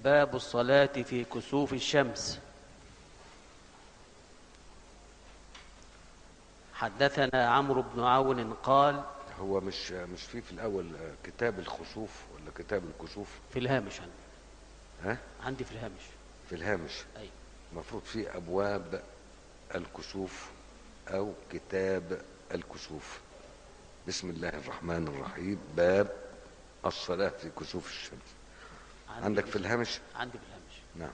باب الصلاة في كسوف الشمس حدثنا عمرو بن عون قال هو مش مش في في الاول آه، كتاب الخسوف ولا كتاب الكسوف في الهامش عندي ها عندي في الهامش في الهامش أي المفروض في ابواب الكسوف او كتاب الكسوف بسم الله الرحمن الرحيم باب الصلاة في كسوف الشمس عندي عندك في الهامش عندي في الهامش نعم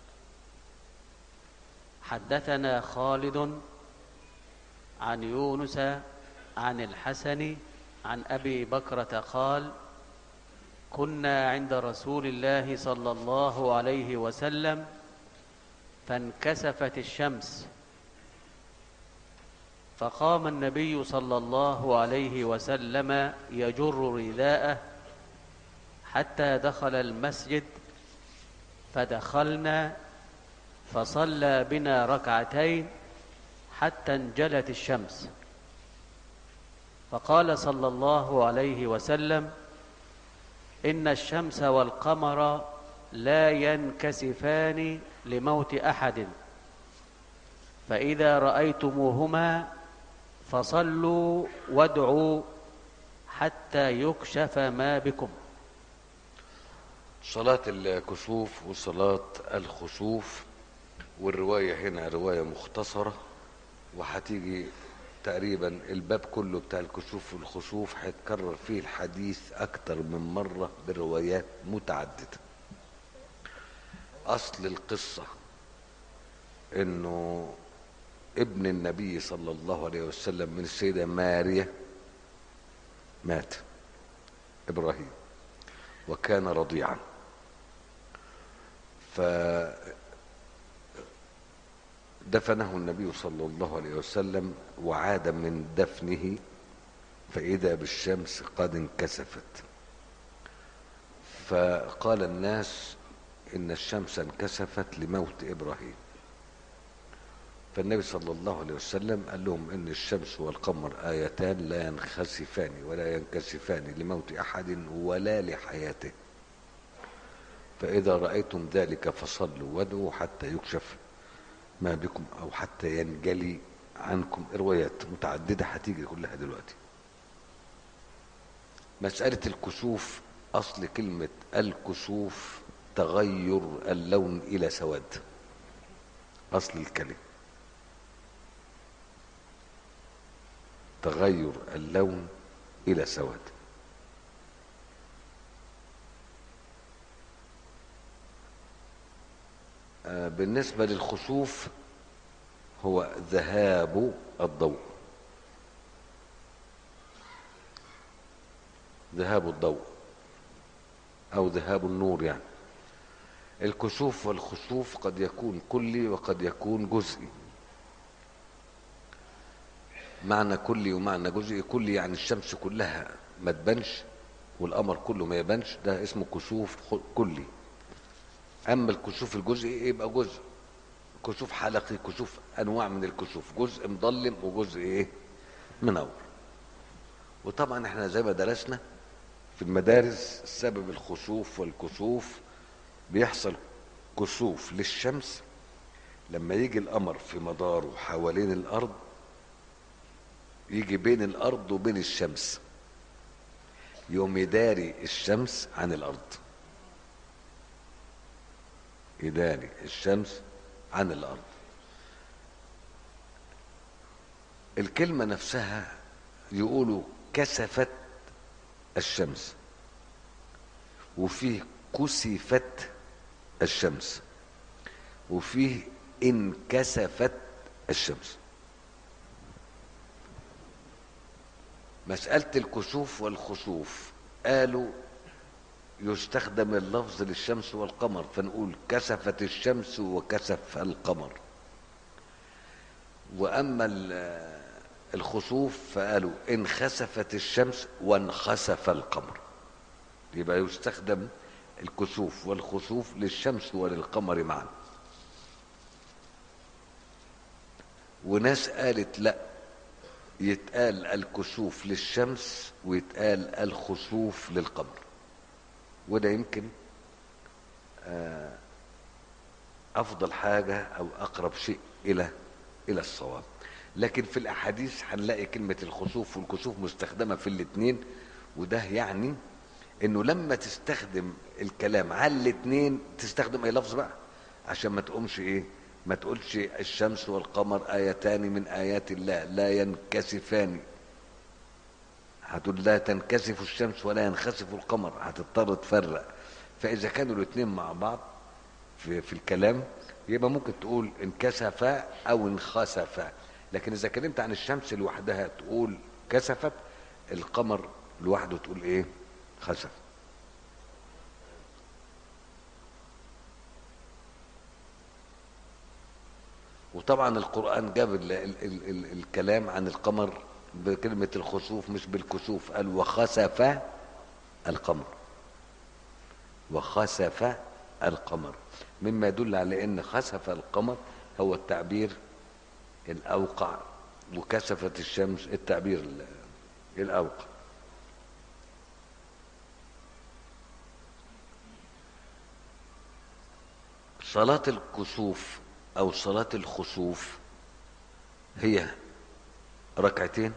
حدثنا خالد عن يونس عن الحسن عن ابي بكره قال كنا عند رسول الله صلى الله عليه وسلم فانكسفت الشمس فقام النبي صلى الله عليه وسلم يجر رداءه حتى دخل المسجد فدخلنا فصلى بنا ركعتين حتى انجلت الشمس فقال صلى الله عليه وسلم ان الشمس والقمر لا ينكسفان لموت احد فاذا رايتموهما فصلوا وادعوا حتى يكشف ما بكم صلاة الكسوف وصلاة الخسوف والرواية هنا رواية مختصرة وهتيجي تقريبا الباب كله بتاع الكسوف والخسوف هيتكرر فيه الحديث أكتر من مرة بروايات متعددة أصل القصة إنه ابن النبي صلى الله عليه وسلم من السيدة ماريا مات إبراهيم وكان رضيعا فدفنه النبي صلى الله عليه وسلم وعاد من دفنه فإذا بالشمس قد انكسفت فقال الناس إن الشمس انكسفت لموت إبراهيم فالنبي صلى الله عليه وسلم قال لهم إن الشمس والقمر آيتان لا ينخسفان ولا ينكسفان لموت أحد ولا لحياته فإذا رأيتم ذلك فصلوا وادعوا حتى يكشف ما بكم أو حتى ينجلي عنكم روايات متعددة هتيجي كلها دلوقتي مسألة الكسوف أصل كلمة الكسوف تغير اللون إلى سواد أصل الكلمة تغير اللون إلى سواد آه، بالنسبة للخسوف هو ذهاب الضوء ذهاب الضوء أو ذهاب النور يعني الكسوف والخسوف قد يكون كلي وقد يكون جزئي معنى كلي ومعنى جزئي كلي يعني الشمس كلها ما تبانش والقمر كله ما يبانش ده اسمه كسوف خ- كلي اما الكسوف الجزئي يبقى جزء كسوف حلقي كسوف انواع من الكسوف جزء مظلم وجزء ايه منور وطبعا احنا زي ما درسنا في المدارس سبب الخسوف والكسوف بيحصل كسوف للشمس لما يجي القمر في مداره حوالين الارض يجي بين الارض وبين الشمس يوم يداري الشمس عن الارض يداري الشمس عن الارض الكلمه نفسها يقولوا كسفت الشمس وفيه كسفت الشمس وفيه انكسفت الشمس مسألة الكسوف والخسوف قالوا يستخدم اللفظ للشمس والقمر فنقول كسفت الشمس وكسف القمر وأما ال- الخسوف فقالوا انخسفت الشمس وانخسف القمر يبقى يستخدم الكسوف والخسوف للشمس وللقمر معا وناس قالت لا يتقال الكسوف للشمس ويتقال الخسوف للقمر وده يمكن آه افضل حاجه او اقرب شيء الى الى الصواب لكن في الاحاديث هنلاقي كلمه الخسوف والكسوف مستخدمه في الاثنين وده يعني انه لما تستخدم الكلام على الاثنين تستخدم اي لفظ بقى عشان ما تقومش ايه ما تقولش الشمس والقمر ايتان من ايات الله لا ينكسفان هتقول لا تنكسف الشمس ولا ينخسف القمر هتضطر تفرق فاذا كانوا الاثنين مع بعض في, في الكلام يبقى ممكن تقول انكسفا او انخسفا لكن اذا كلمت عن الشمس لوحدها تقول كسفت القمر لوحده تقول ايه خسف وطبعا القرآن جاب ال ال ال ال الكلام عن القمر بكلمة الخسوف مش بالكسوف قال وخسف القمر وخسف القمر مما يدل على ان خسف القمر هو التعبير الاوقع وكسفت الشمس التعبير ال- الاوقع صلاة الكسوف او صلاة الخسوف هي ركعتين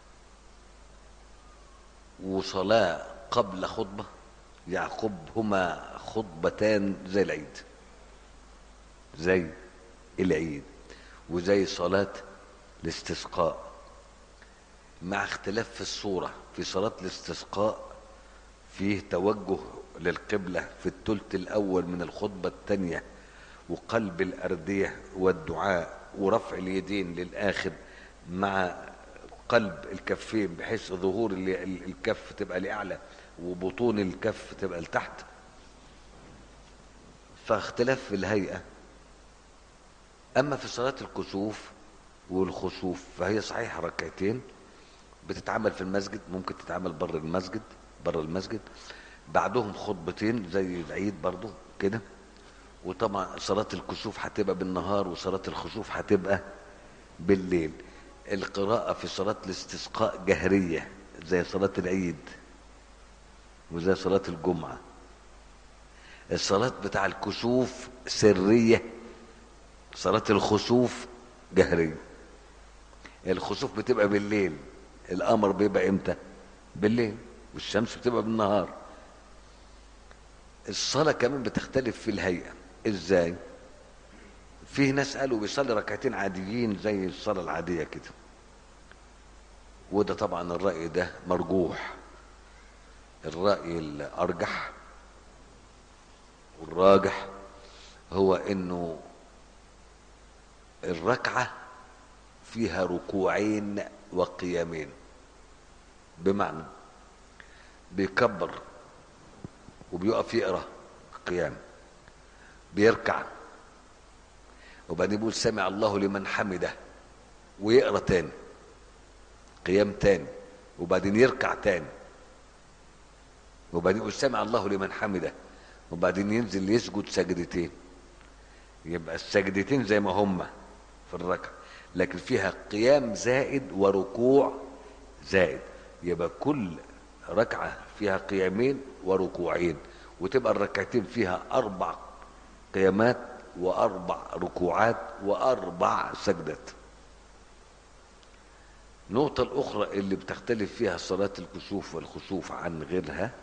وصلاة قبل خطبة يعقبهما خطبتان زي العيد زي العيد وزي صلاة الاستسقاء مع اختلاف في الصورة في صلاة الاستسقاء فيه توجه للقبلة في الثلث الأول من الخطبة الثانية وقلب الأردية والدعاء ورفع اليدين للآخر مع قلب الكفين بحيث ظهور ال- ال- الكف تبقى لأعلى وبطون الكف تبقى لتحت فاختلاف في الهيئة أما في صلاة الكسوف والخسوف فهي صحيح ركعتين بتتعمل في المسجد ممكن تتعمل بره المسجد بره المسجد بعدهم خطبتين زي العيد برضو كده وطبعا صلاة الكسوف هتبقى بالنهار وصلاة الخسوف هتبقى بالليل القراءة في صلاة الاستسقاء جهرية زي صلاة العيد وزي صلاة الجمعة الصلاة بتاع الكسوف سرية صلاة الخسوف جهرية الخسوف بتبقى بالليل القمر بيبقى امتى بالليل والشمس بتبقى بالنهار الصلاة كمان بتختلف في الهيئة ازاي في ناس قالوا بيصلي ركعتين عاديين زي الصلاة العادية كده وده طبعا الرأي ده مرجوح الرأي الأرجح والراجح هو انه الركعة فيها ركوعين وقيامين بمعنى بيكبر وبيقف يقرا قيام بيركع وبعدين يقول سمع الله لمن حمده ويقرا تاني قيام تاني وبعدين يركع تاني وبعدين يقول سمع الله لمن حمده وبعدين ينزل يسجد سجدتين يبقى السجدتين زي ما هما في الركعه لكن فيها قيام زائد وركوع زائد يبقى كل ركعه فيها قيامين وركوعين وتبقى الركعتين فيها اربع قيامات واربع ركوعات واربع سجدات النقطة الأخرى اللي بتختلف فيها صلاة الكسوف والخسوف عن غيرها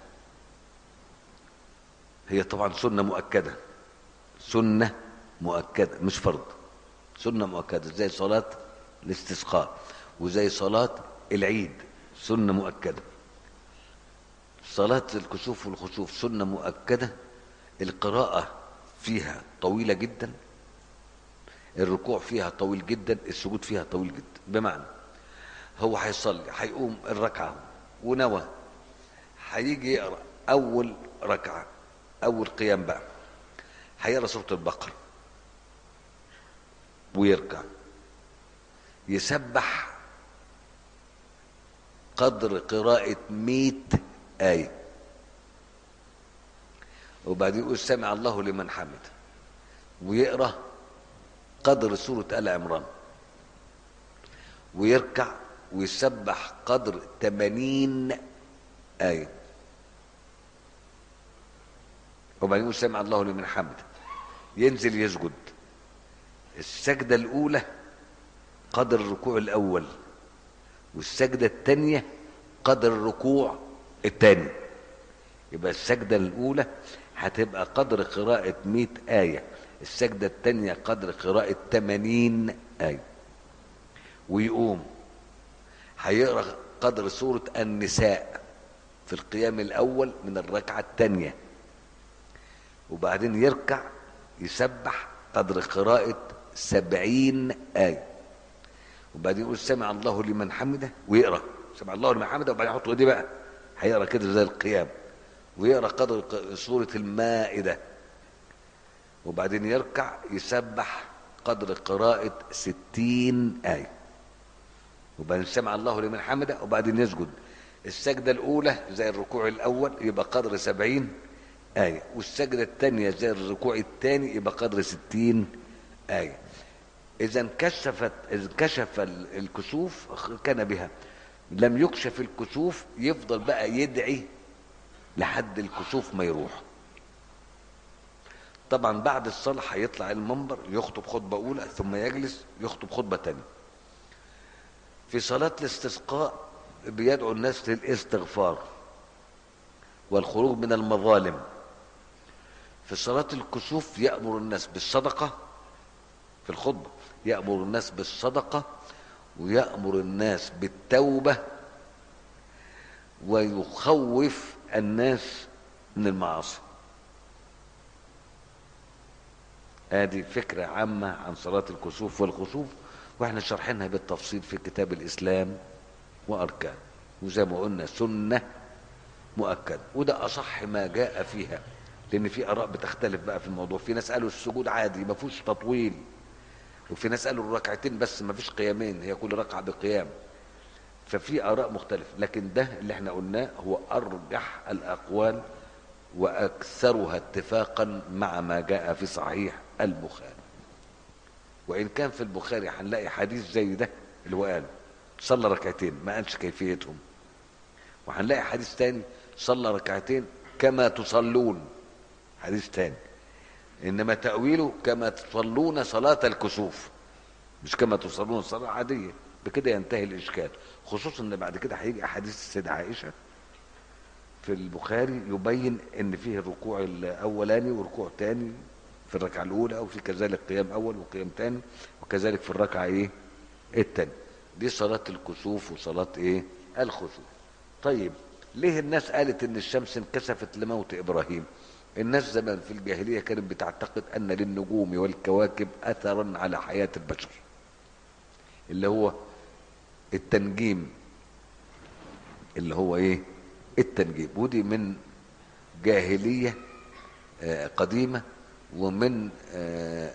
هي طبعا سنة مؤكدة سنة مؤكدة مش فرض سنة مؤكدة زي صلاة الاستسقاء وزي صلاة العيد سنة مؤكدة صلاة الكسوف والخسوف سنة مؤكدة القراءة فيها طويلة جدا الركوع فيها طويل جدا السجود فيها طويل جدا بمعنى هو هيصلي هيقوم الركعة ونوى هيجي يقرأ أول ركعة أول قيام بقى هيقرأ سورة البقرة ويركع يسبح قدر قراءة مئة آية وبعدين يقول سمع الله لمن حمد ويقرأ قدر سورة آل عمران ويركع ويسبح قدر 80 آية وبعدين يقول سمع الله لمن حمده ينزل يسجد السجدة الأولى قدر الركوع الأول والسجدة الثانية قدر الركوع الثاني يبقى السجدة الأولى هتبقى قدر قراءة 100 آية السجدة الثانية قدر قراءة 80 آية ويقوم هيقرأ قدر سورة النساء في القيام الأول من الركعة الثانية وبعدين يركع يسبح قدر قراءة سبعين آية وبعدين يقول سمع الله لمن حمده ويقرأ سمع الله لمن حمده وبعدين يحط ايديه بقى هيقرأ كده زي القيام ويقرأ قدر ق- سورة المائدة وبعدين يركع يسبح قدر قراءة ستين آية وبعدين سمع الله لمن حمده وبعدين يسجد السجدة الأولى زي الركوع الأول يبقى قدر سبعين آية والسجدة الثانية زي الركوع الثاني يبقى قدر ستين آية إذا انكشفت إذا انكشف ال- الكسوف كان بها لم يكشف الكسوف يفضل بقى يدعي لحد الكسوف ما يروح طبعا بعد الصلاة هيطلع المنبر يخطب خطبة أولى ثم يجلس يخطب خطبة تانية في صلاة الاستسقاء بيدعو الناس للاستغفار والخروج من المظالم في صلاة الكسوف يأمر الناس بالصدقة في الخطبة يأمر الناس بالصدقة ويأمر الناس بالتوبة ويخوف الناس من المعاصي ادي فكرة عامة عن صلاة الكسوف والخسوف واحنا شارحينها بالتفصيل في كتاب الاسلام واركان وزي ما قلنا سنة مؤكد وده اصح ما جاء فيها لان في اراء بتختلف بقى في الموضوع في ناس قالوا السجود عادي ما فيهوش تطويل وفي ناس قالوا الركعتين بس ما فيش قيامين هي كل ركعة بقيام ففي اراء مختلفة لكن ده اللي احنا قلناه هو ارجح الاقوال واكثرها اتفاقا مع ما جاء في صحيح البخاري وان كان في البخاري هنلاقي حديث زي ده اللي هو قاله صلى ركعتين ما قالش كيفيتهم وهنلاقي حديث تاني صلى ركعتين كما تصلون حديث تاني انما تاويله كما تصلون صلاه الكسوف مش كما تصلون صلاه عاديه بكده ينتهي الاشكال خصوصا ان بعد كده هيجي احاديث السيده عائشه في البخاري يبين ان فيه الركوع الاولاني وركوع تاني في الركعه الاولى وفي كذلك قيام اول وقيام تاني وكذلك في الركعه ايه التاني دي صلاه الكسوف وصلاه ايه الخسوف طيب ليه الناس قالت ان الشمس انكسفت لموت ابراهيم الناس زمان في الجاهليه كانت بتعتقد ان للنجوم والكواكب اثرا على حياه البشر اللي هو التنجيم اللي هو ايه التنجيم ودي من جاهليه آه، قديمه ومن آه،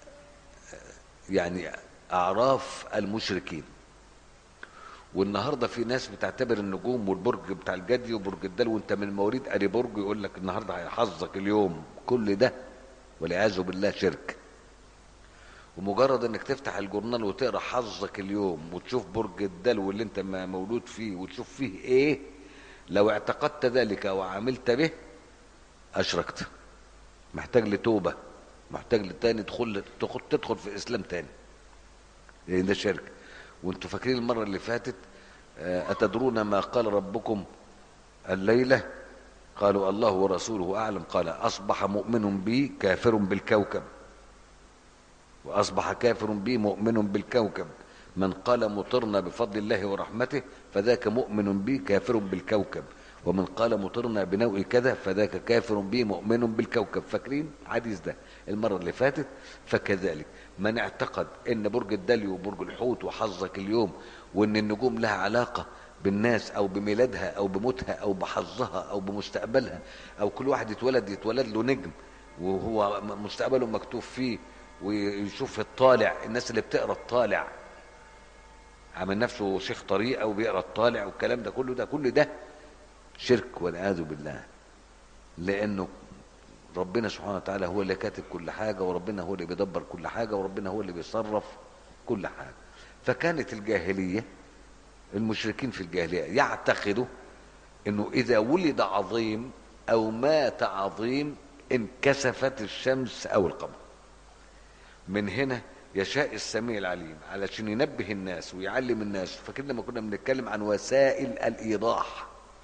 يعني اعراف المشركين والنهارده في ناس بتعتبر النجوم والبرج بتاع الجدي وبرج الدلو وانت من مواليد ادي برج يقول لك النهارده هيحظك اليوم كل ده والعياذ بالله شرك ومجرد انك تفتح الجورنال وتقرا حظك اليوم وتشوف برج الدلو اللي انت م- مولود فيه وتشوف فيه ايه لو اعتقدت ذلك وعملت به اشركت محتاج لتوبه محتاج لتاني تدخل تدخل, تدخل في الاسلام تاني لان ده شرك وانتوا فاكرين المره اللي فاتت آه، اتدرون ما قال ربكم الليله قالوا الله ورسوله اعلم قال اصبح مؤمن بي كافر بالكوكب واصبح كافر بي مؤمن بالكوكب من قال مطرنا بفضل الله ورحمته فذاك مؤمن بي كافر بالكوكب ومن قال مطرنا بنوء كذا فذاك كافر بي مؤمن بالكوكب فاكرين حديث ده المرة اللي فاتت فكذلك من اعتقد ان برج الدلو وبرج الحوت وحظك اليوم وان النجوم لها علاقة بالناس او بميلادها او بموتها او بحظها او بمستقبلها او كل واحد يتولد يتولد له نجم وهو م- مستقبله مكتوب فيه ويشوف الطالع الناس اللي بتقرا الطالع عامل نفسه شيخ طريقه وبيقرا الطالع والكلام ده كله ده كل ده شرك والعياذ بالله لانه ربنا سبحانه وتعالى هو اللي كاتب كل حاجه وربنا هو اللي بيدبر كل حاجه وربنا هو اللي بيصرف كل حاجه فكانت الجاهليه المشركين في الجاهليه يعتقدوا انه اذا ولد عظيم او مات عظيم انكسفت الشمس او القمر من هنا يشاء السميع العليم علشان ينبه الناس ويعلم الناس فكده لما كنا بنتكلم عن وسائل الايضاح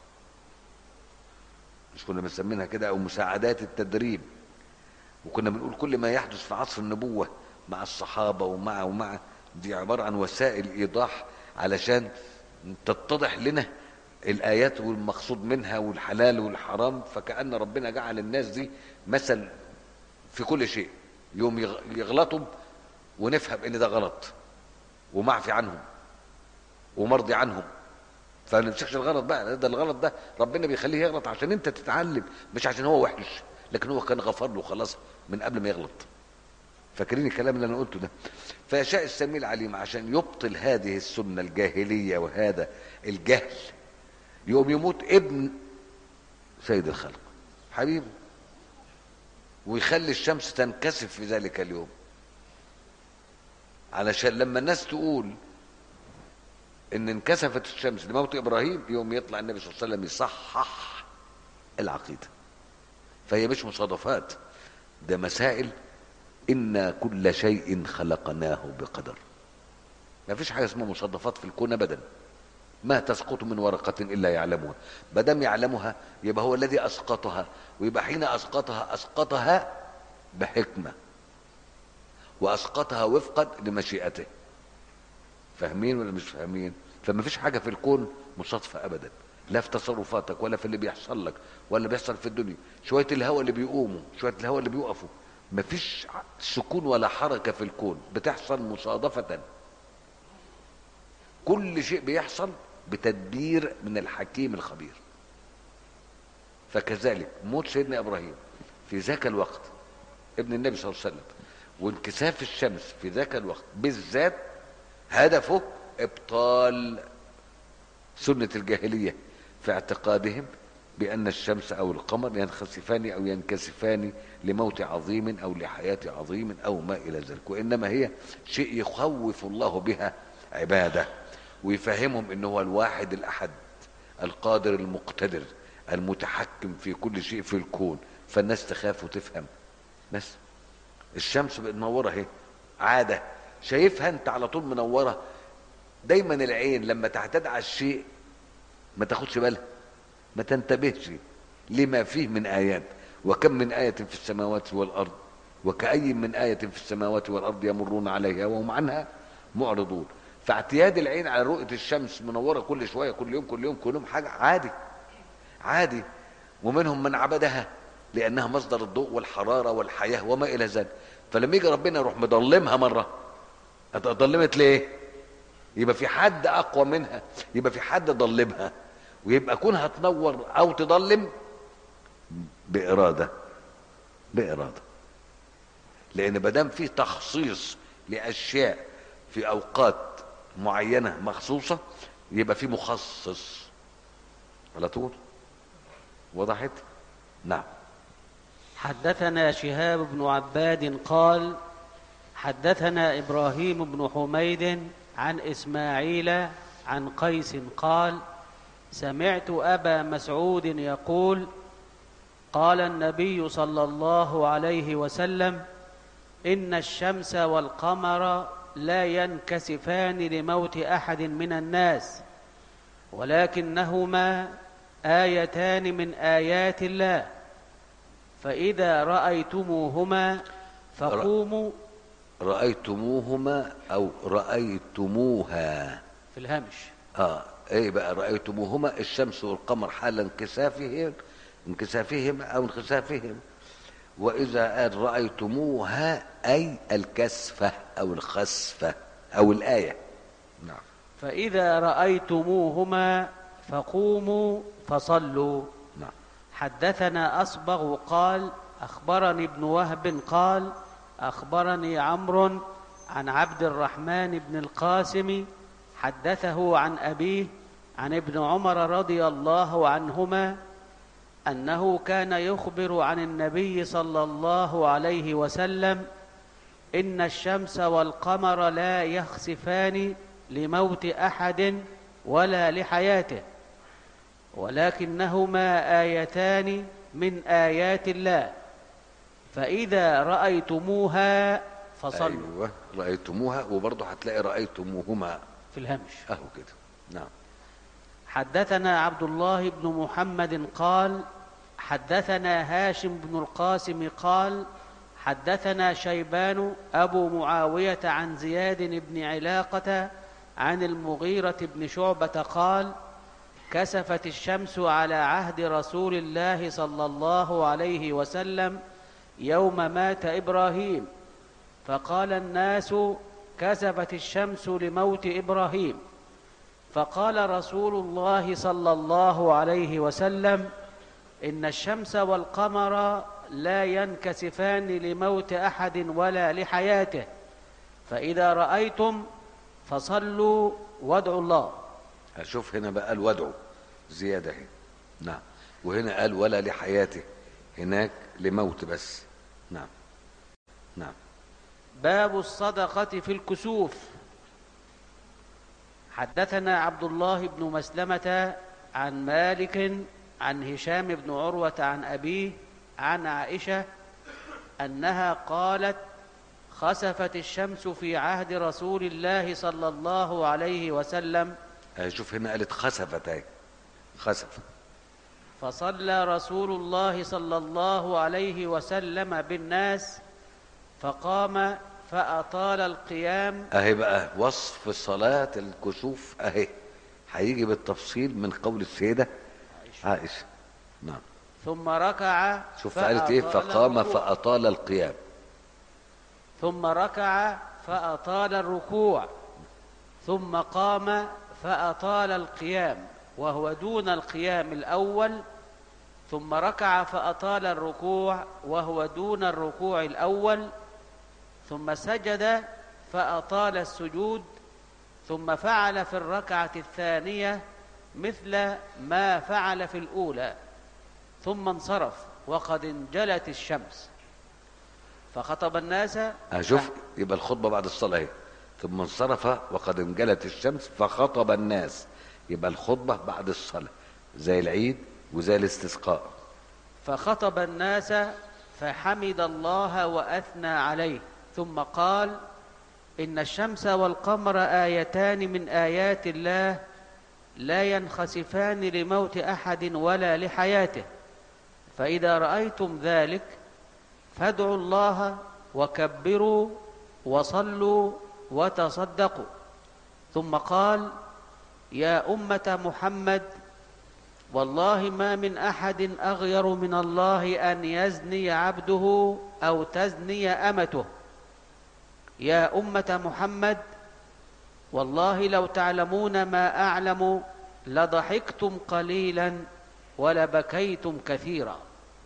مش كنا بنسمينها كده او مساعدات التدريب وكنا بنقول كل ما يحدث في عصر النبوة مع الصحابة ومع ومع دي عبارة عن وسائل ايضاح علشان تتضح لنا الايات والمقصود منها والحلال والحرام فكأن ربنا جعل الناس دي مثل في كل شيء يوم يغ- يغلطوا ونفهم ان ده غلط ومعفي عنهم ومرضي عنهم فما نمسكش الغلط بقى ده الغلط ده ربنا بيخليه يغلط عشان انت تتعلم مش عشان هو وحش لكن هو كان غفر له خلاص من قبل ما يغلط فاكرين الكلام اللي انا قلته ده فيشاء السميع العليم عشان يبطل هذه السنه الجاهليه وهذا الجهل يقوم يموت ابن سيد الخلق حبيبه ويخلي الشمس تنكسف في ذلك اليوم علشان لما الناس تقول ان انكسفت الشمس لموت ابراهيم يوم يطلع النبي صلى الله عليه وسلم يصحح العقيده فهي مش مصادفات ده مسائل انا كل شيء خلقناه بقدر ما فيش حاجه اسمها مصادفات في الكون ابدا ما تسقط من ورقة إلا يعلمها ما دام يعلمها يبقى هو الذي أسقطها ويبقى حين أسقطها أسقطها بحكمة وأسقطها وفقا لمشيئته فاهمين ولا مش فاهمين فما فيش حاجة في الكون مصادفة أبدا لا في تصرفاتك ولا في اللي بيحصل لك ولا بيحصل في الدنيا شوية الهواء اللي بيقوموا شوية الهواء اللي بيوقفوا ما فيش سكون ولا حركة في الكون بتحصل مصادفة كل شيء بيحصل بتدبير من الحكيم الخبير فكذلك موت سيدنا ابراهيم في ذاك الوقت ابن النبي صلى الله عليه وسلم وانكساف الشمس في ذاك الوقت بالذات هدفه ابطال سنه الجاهليه في اعتقادهم بان الشمس او القمر ينخسفان او ينكسفان لموت عظيم او لحياه عظيم او ما الى ذلك وانما هي شيء يخوف الله بها عباده ويفهمهم ان هو الواحد الاحد القادر المقتدر المتحكم في كل شيء في الكون فالناس تخاف وتفهم بس الشمس بقت منوره اهي عاده شايفها انت على طول منوره دايما العين لما تعتاد على الشيء ما تاخدش بالها ما تنتبهش لما فيه من ايات وكم من ايه في السماوات والارض وكأي من آية في السماوات والأرض يمرون عليها وهم عنها معرضون فاعتياد العين على رؤية الشمس منورة كل شوية كل يوم كل يوم كل يوم حاجة عادي عادي ومنهم من عبدها لأنها مصدر الضوء والحرارة والحياة وما إلى ذلك فلما يجي ربنا يروح مضلمها مرة ضلمت ليه؟ يبقى في حد أقوى منها يبقى في حد ضلمها ويبقى كونها تنور أو تضلم بإرادة بإرادة لأن ما دام في تخصيص لأشياء في أوقات معينة مخصوصة يبقى في مخصص على طول وضحت نعم حدثنا شهاب بن عباد قال حدثنا ابراهيم بن حميد عن اسماعيل عن قيس قال سمعت ابا مسعود يقول قال النبي صلى الله عليه وسلم ان الشمس والقمر لا ينكسفان لموت احد من الناس ولكنهما ايتان من ايات الله فاذا رايتموهما فقوموا رأيتموهما أو رأيتموها في الهمش اه ايه بقى رأيتموهما الشمس والقمر حال انكسافهم انكسافهم او انخسافهم واذا قال رأيتموها اي الكسفة او الخسفة او الآية نعم فاذا رايتموهما فقوموا فصلوا نعم حدثنا اصبغ قال اخبرني ابن وهب قال اخبرني عمرو عن عبد الرحمن بن القاسم حدثه عن ابيه عن ابن عمر رضي الله عنهما انه كان يخبر عن النبي صلى الله عليه وسلم ان الشمس والقمر لا يخسفان لموت احد ولا لحياته ولكنهما ايتان من ايات الله فاذا رايتموها فصلوا ايوه رايتموها وبرضه هتلاقي رايتموهما في الهمش اهو كده نعم حدثنا عبد الله بن محمد قال حدثنا هاشم بن القاسم قال حدثنا شيبان ابو معاويه عن زياد بن علاقه عن المغيره بن شعبه قال كسفت الشمس على عهد رسول الله صلى الله عليه وسلم يوم مات ابراهيم فقال الناس كسفت الشمس لموت ابراهيم فقال رسول الله صلى الله عليه وسلم ان الشمس والقمر لا ينكسفان لموت احد ولا لحياته فاذا رايتم فصلوا وادعوا الله هشوف هنا بقى الودع زياده اهي نعم وهنا قال ولا لحياته هناك لموت بس نعم نعم باب الصدقه في الكسوف حدثنا عبد الله بن مسلمه عن مالك عن هشام بن عروه عن ابيه عن عائشه انها قالت خسفت الشمس في عهد رسول الله صلى الله عليه وسلم هشوف هنا قالت خسفت اهي خسف فصلى رسول الله صلى الله عليه وسلم بالناس فقام فأطال القيام اهي بقى وصف صلاة الكسوف اهي هيجي بالتفصيل من قول السيدة عائشة نعم ثم ركع شوف قالت ايه فأطال فقام الركوع. فأطال القيام ثم ركع فأطال الركوع ثم قام فأطال القيام وهو دون القيام الأول ثم ركع فأطال الركوع وهو دون الركوع الأول ثم سجد فأطال السجود ثم فعل في الركعة الثانية مثل ما فعل في الأولى ثم انصرف وقد انجلت الشمس فخطب الناس هشوف يبقى الخطبة بعد الصلاة اهي ثم انصرف وقد انجلت الشمس فخطب الناس يبقى الخطبة بعد الصلاة زي العيد وزي الاستسقاء فخطب الناس فحمد الله واثنى عليه ثم قال ان الشمس والقمر ايتان من ايات الله لا ينخسفان لموت احد ولا لحياته فاذا رايتم ذلك فادعوا الله وكبروا وصلوا وتصدقوا ثم قال يا امه محمد والله ما من احد اغير من الله ان يزني عبده او تزني امته يا امه محمد والله لو تعلمون ما اعلم لضحكتم قليلا ولبكيتم كثيرا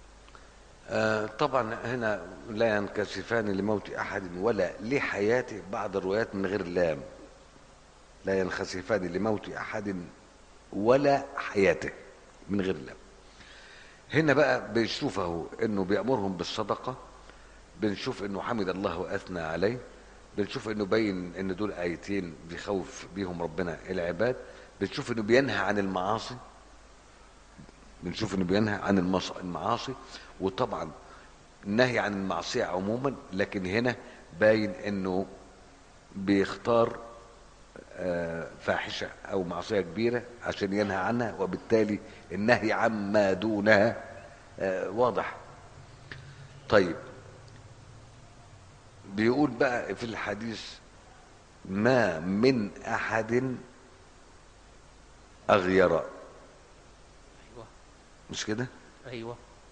آه طبعا هنا لا ينكسفان لموت احد ولا لحياته بعض الروايات من غير لام لا ينخسفان لموت احد ولا حياته من غير لام هنا بقى بنشوف اهو انه بيامرهم بالصدقه بنشوف انه حمد الله واثنى عليه بنشوف انه بين ان دول ايتين بيخوف بيهم ربنا العباد بنشوف انه بينهى عن المعاصي بنشوف انه بينهى عن المص- المعاصي وطبعا النهي عن المعصيه عموما لكن هنا باين انه بيختار آه، فاحشه او معصيه كبيره عشان ينهى عنها وبالتالي النهي عما دونها آه، واضح طيب بيقول بقى في الحديث ما من احد اغير ايوه مش كده ايوه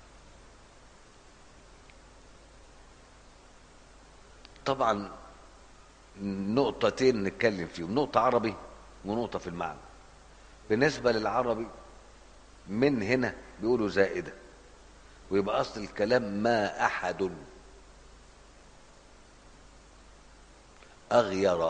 طبعا نقطتين نتكلم فيهم نقطة عربي ونقطة في المعنى بالنسبة للعربي من هنا بيقولوا زائدة ويبقى أصل الكلام ما أحد أغير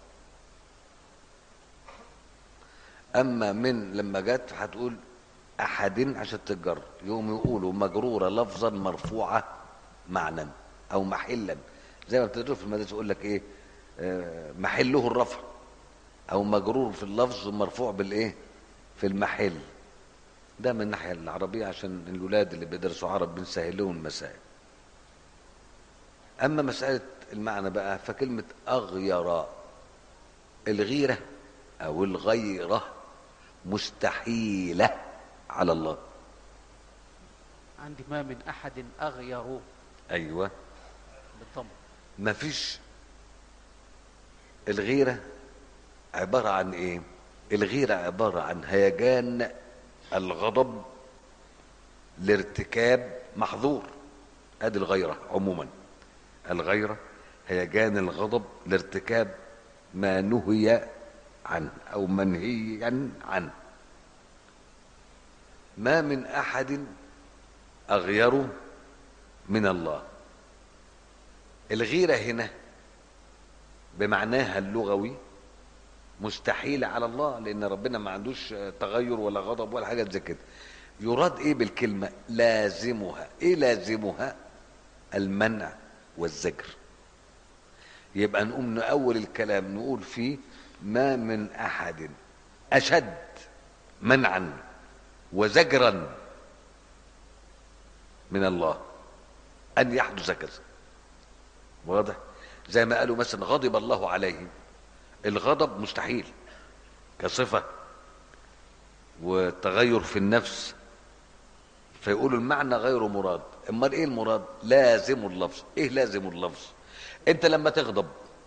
أما من لما جت هتقول أحد عشان تتجر يوم يقولوا مجرورة لفظا مرفوعة معنى أو محلا زي ما بتدرس في المدرسة يقول لك إيه آه، محله الرفع أو مجرور في اللفظ مرفوع بالإيه في المحل ده من الناحية العربية عشان الولاد اللي بيدرسوا عرب بنسهل لهم المسائل أما مسألة المعنى بقى فكلمة أغير الغيرة أو الغيرة مستحيلة على الله عندي ما من أحد أغير أيوة بالضم مفيش الغيرة عبارة عن إيه الغيرة عبارة عن هيجان الغضب لارتكاب محظور ادي الغيرة عموما الغيرة هيجان الغضب لارتكاب ما نهي عنه او منهيا عنه ما من احد اغير من الله الغيرة هنا بمعناها اللغوي مستحيل على الله لان ربنا ما عندوش تغير ولا غضب ولا حاجه زي كده يراد ايه بالكلمه لازمها ايه لازمها المنع والزجر يبقى نقوم من اول الكلام نقول فيه ما من احد اشد منعا وزجرا من الله ان يحدث كذا واضح زي ما قالوا مثلا غضب الله عليهم الغضب مستحيل كصفة وتغير في النفس فيقولوا المعنى غير مراد امال ايه المراد لازم اللفظ ايه لازم اللفظ انت لما تغضب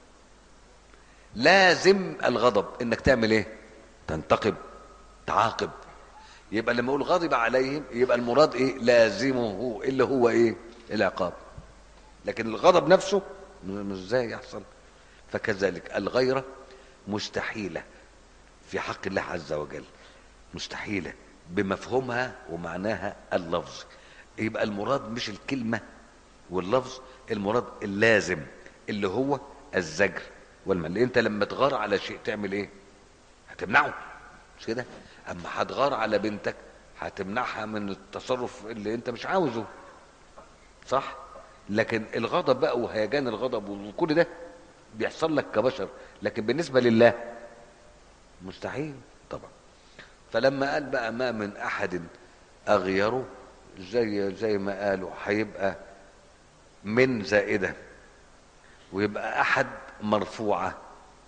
لازم الغضب انك تعمل ايه تنتقم تعاقب يبقى لما اقول غضب عليهم يبقى المراد ايه لازمه اللي هو ايه العقاب لكن الغضب نفسه مش ازاي يحصل فكذلك الغيره مستحيله في حق الله عز وجل مستحيله بمفهومها ومعناها اللفظ يبقى المراد مش الكلمه واللفظ المراد اللازم اللي هو الزجر والمن انت لما تغار على شيء تعمل ايه هتمنعه مش كده اما هتغار على بنتك هتمنعها من التصرف اللي انت مش عاوزه صح لكن الغضب بقى وهيجان الغضب وكل ده بيحصل لك كبشر لكن بالنسبه لله مستحيل طبعا فلما قال بقى ما من احد اغيره زي زي ما قالوا هيبقى من زائده ويبقى احد مرفوعه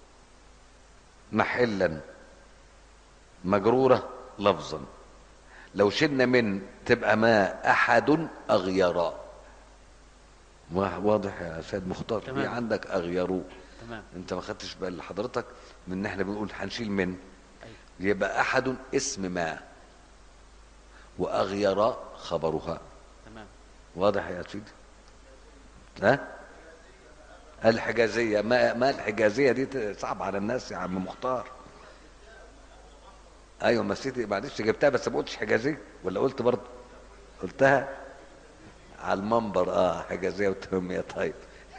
محلا مجروره لفظا لو شلنا من تبقى ما احد اغيرا واضح يا سيد مختار في تمام. عندك اغيروا تمام انت ما خدتش بال حضرتك من ان احنا بنقول هنشيل من أيوة. يبقى احد اسم ما واغير خبرها تمام واضح يا سيدي ها الحجازيه ما ما الحجازيه دي صعب على الناس يا عم مختار ايوه ما سيدي معلش جبتها بس ما قلتش حجازيه ولا قلت برضه قلتها على المنبر اه حجازيه وتهميه طيب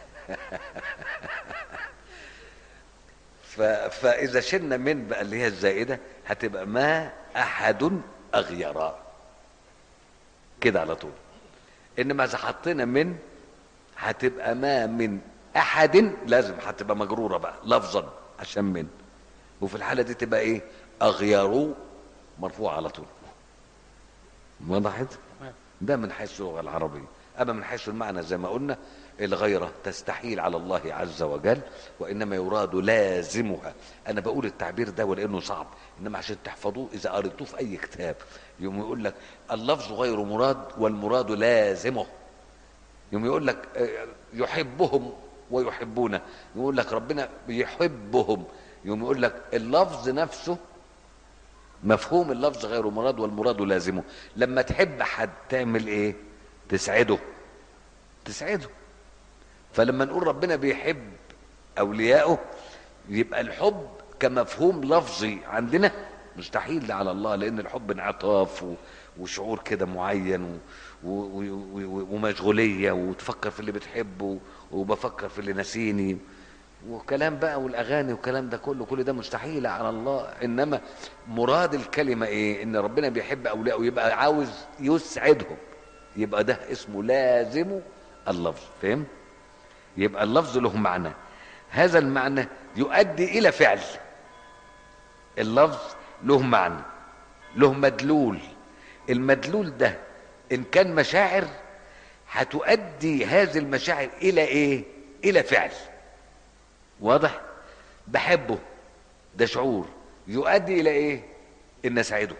ف... فاذا شلنا من بقى اللي هي الزائده هتبقى ما احد اغيرا كده على طول انما اذا حطينا من هتبقى ما من احد لازم هتبقى مجروره بقى لفظا عشان من وفي الحاله دي تبقى ايه اغيروا مرفوع على طول وضحت تمام ده من حيث اللغه العربيه اما من حيث المعنى زي ما قلنا الغيره تستحيل على الله عز وجل وانما يراد لازمها انا بقول التعبير ده ولانه صعب انما عشان تحفظوه اذا قريتوه في اي كتاب يوم يقول لك اللفظ غير مراد والمراد لازمه يوم يقول لك آه، يحبهم ويحبونه يقول لك ربنا بيحبهم يوم يقول لك اللفظ نفسه مفهوم اللفظ غير مراد والمراد لازمه لما تحب حد تعمل ايه تسعده تسعده فلما نقول ربنا بيحب اوليائه يبقى الحب كمفهوم لفظي عندنا مستحيل ده على الله لان الحب انعطاف و- وشعور كده معين و- و- و- و- ومشغوليه وتفكر في اللي بتحبه وبفكر في اللي نسيني وكلام بقى والاغاني والكلام ده كله كل ده مستحيل على الله انما مراد الكلمه ايه ان ربنا بيحب اوليائه يبقى عاوز يسعدهم يبقى ده اسمه لازم اللفظ فهم يبقى اللفظ له معنى هذا المعنى يؤدي الى فعل اللفظ له معنى له مدلول المدلول ده ان كان مشاعر هتؤدي هذه المشاعر الى ايه الى فعل واضح بحبه ده شعور يؤدي الى ايه ان اسعده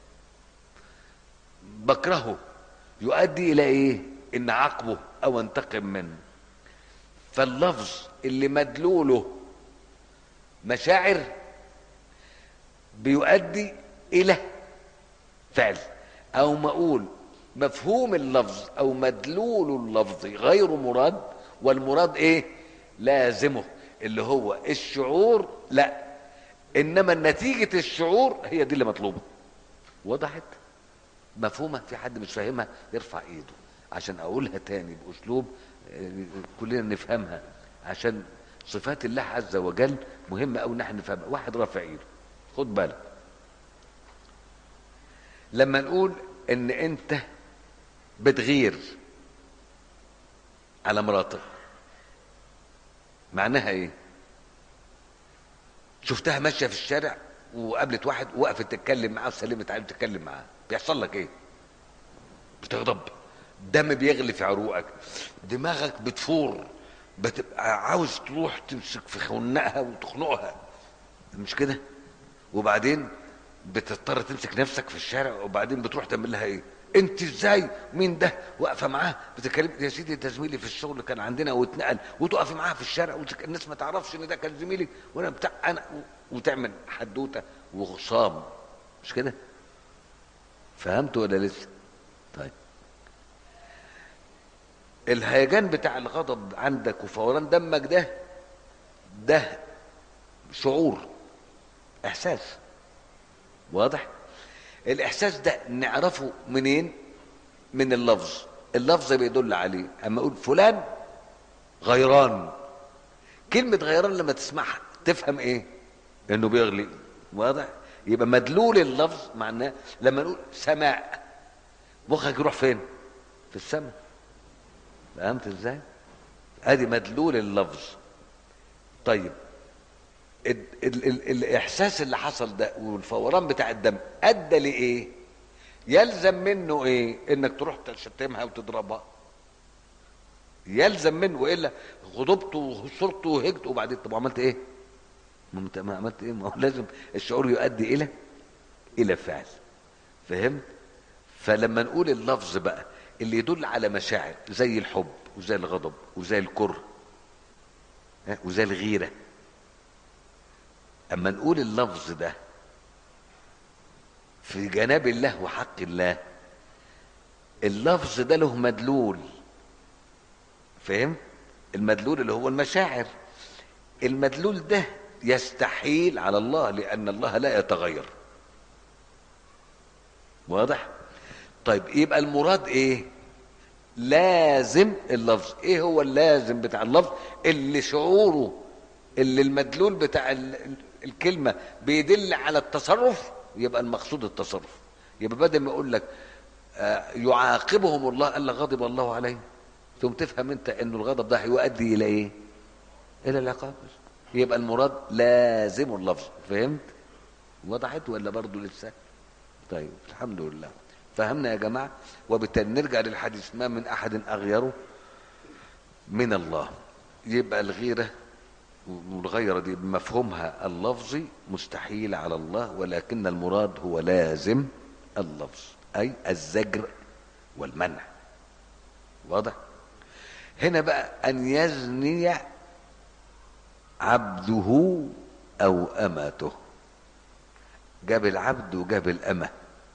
بكرهه يؤدي الى ايه ان عاقبه او انتقم منه فاللفظ اللي مدلوله مشاعر بيؤدي الى فعل او ما اقول مفهوم اللفظ او مدلول اللفظ غير مراد والمراد ايه لازمه اللي هو الشعور لا انما نتيجة الشعور هي دي اللي مطلوبة وضحت مفهومة في حد مش فاهمها يرفع ايده عشان اقولها تاني باسلوب آه، كلنا نفهمها عشان صفات الله عز وجل مهمة أوي ان احنا نفهمها واحد رافع ايده خد بالك لما نقول ان انت بتغير على مراتك معناها ايه شفتها ماشيه في الشارع وقابلت واحد وقفت تتكلم معاه وسلمت عليه تتكلم معاه بيحصل لك ايه بتغضب دم بيغلي في عروقك دماغك بتفور بتبقى عاوز تروح تمسك في خنقها وتخنقها مش كده وبعدين بتضطر تمسك نفسك في الشارع وبعدين بتروح تعمل لها ايه انت ازاي مين ده واقفه معاه بتتكلم يا سيدي ده زميلي في الشغل كان عندنا واتنقل وتقفي معاه في الشارع والناس ما تعرفش ان ده كان زميلي وانا بتاع انا وتعمل حدوته وخصام مش كده فهمت ولا لسه طيب الهيجان بتاع الغضب عندك وفوران دمك ده ده شعور احساس واضح الاحساس ده نعرفه منين من اللفظ اللفظ بيدل عليه اما اقول فلان غيران كلمة غيران لما تسمعها تفهم ايه انه بيغلي واضح يبقى مدلول اللفظ معناه لما نقول سماء مخك يروح فين في السماء فهمت ازاي ادي مدلول اللفظ طيب ال ال ال الاحساس اللي حصل ده والفوران بتاع الدم ادى لايه يلزم منه ايه انك تروح تشتمها وتضربها يلزم منه والا غضبت وصرت وهجت وبعدين طب عملت ايه ما انت ما عملت ايه ما هو لازم الشعور يؤدي الى الى فعل فهمت فلما نقول اللفظ بقى اللي يدل على مشاعر زي الحب وزي الغضب وزي الكره ها، وزي الغيره اما نقول اللفظ ده في جناب الله وحق الله اللفظ ده له مدلول فهم المدلول اللي هو المشاعر المدلول ده يستحيل على الله لان الله لا يتغير واضح طيب يبقى المراد ايه لازم اللفظ ايه هو اللازم بتاع اللفظ اللي شعوره اللي المدلول بتاع ال- ال- الكلمه بيدل على التصرف يبقى المقصود التصرف يبقى بدل ما يقول لك آه، يعاقبهم الله قال لك غضب الله عليهم ثم تفهم انت انه الغضب ده هيؤدي الى ايه الى العقاب يبقى المراد لازم اللفظ فهمت وضحت ولا برضه لسه طيب الحمد لله فهمنا يا جماعه وبالتالي نرجع للحديث ما من احد اغيره من الله يبقى الغيره والغيره دي بمفهومها اللفظي مستحيل على الله ولكن المراد هو لازم اللفظ اي الزجر والمنع واضح هنا بقى ان يزني عبده او امته جاب العبد وجاب الامه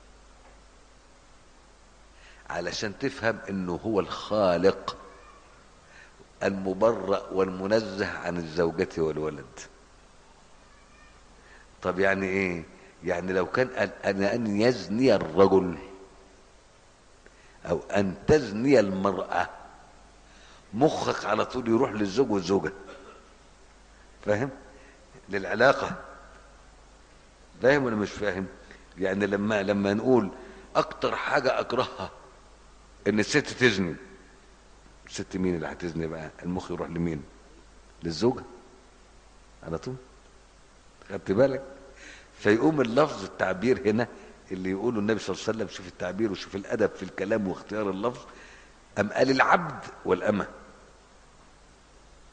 علشان تفهم انه هو الخالق المبرأ والمنزه عن الزوجة والولد طب يعني ايه يعني لو كان أن- أن أن يزني الرجل أو أن تزني المرأة مخك على طول يروح للزوج والزوجة فاهم للعلاقة فاهم ولا مش فاهم يعني لما لما نقول أكتر حاجة أكرهها إن الست تزني الست مين اللي هتزني بقى المخ يروح لمين للزوجة على طول خدت بالك فيقوم اللفظ التعبير هنا اللي يقوله النبي صلى الله عليه وسلم شوف التعبير وشوف الادب في الكلام واختيار اللفظ ام قال العبد والامه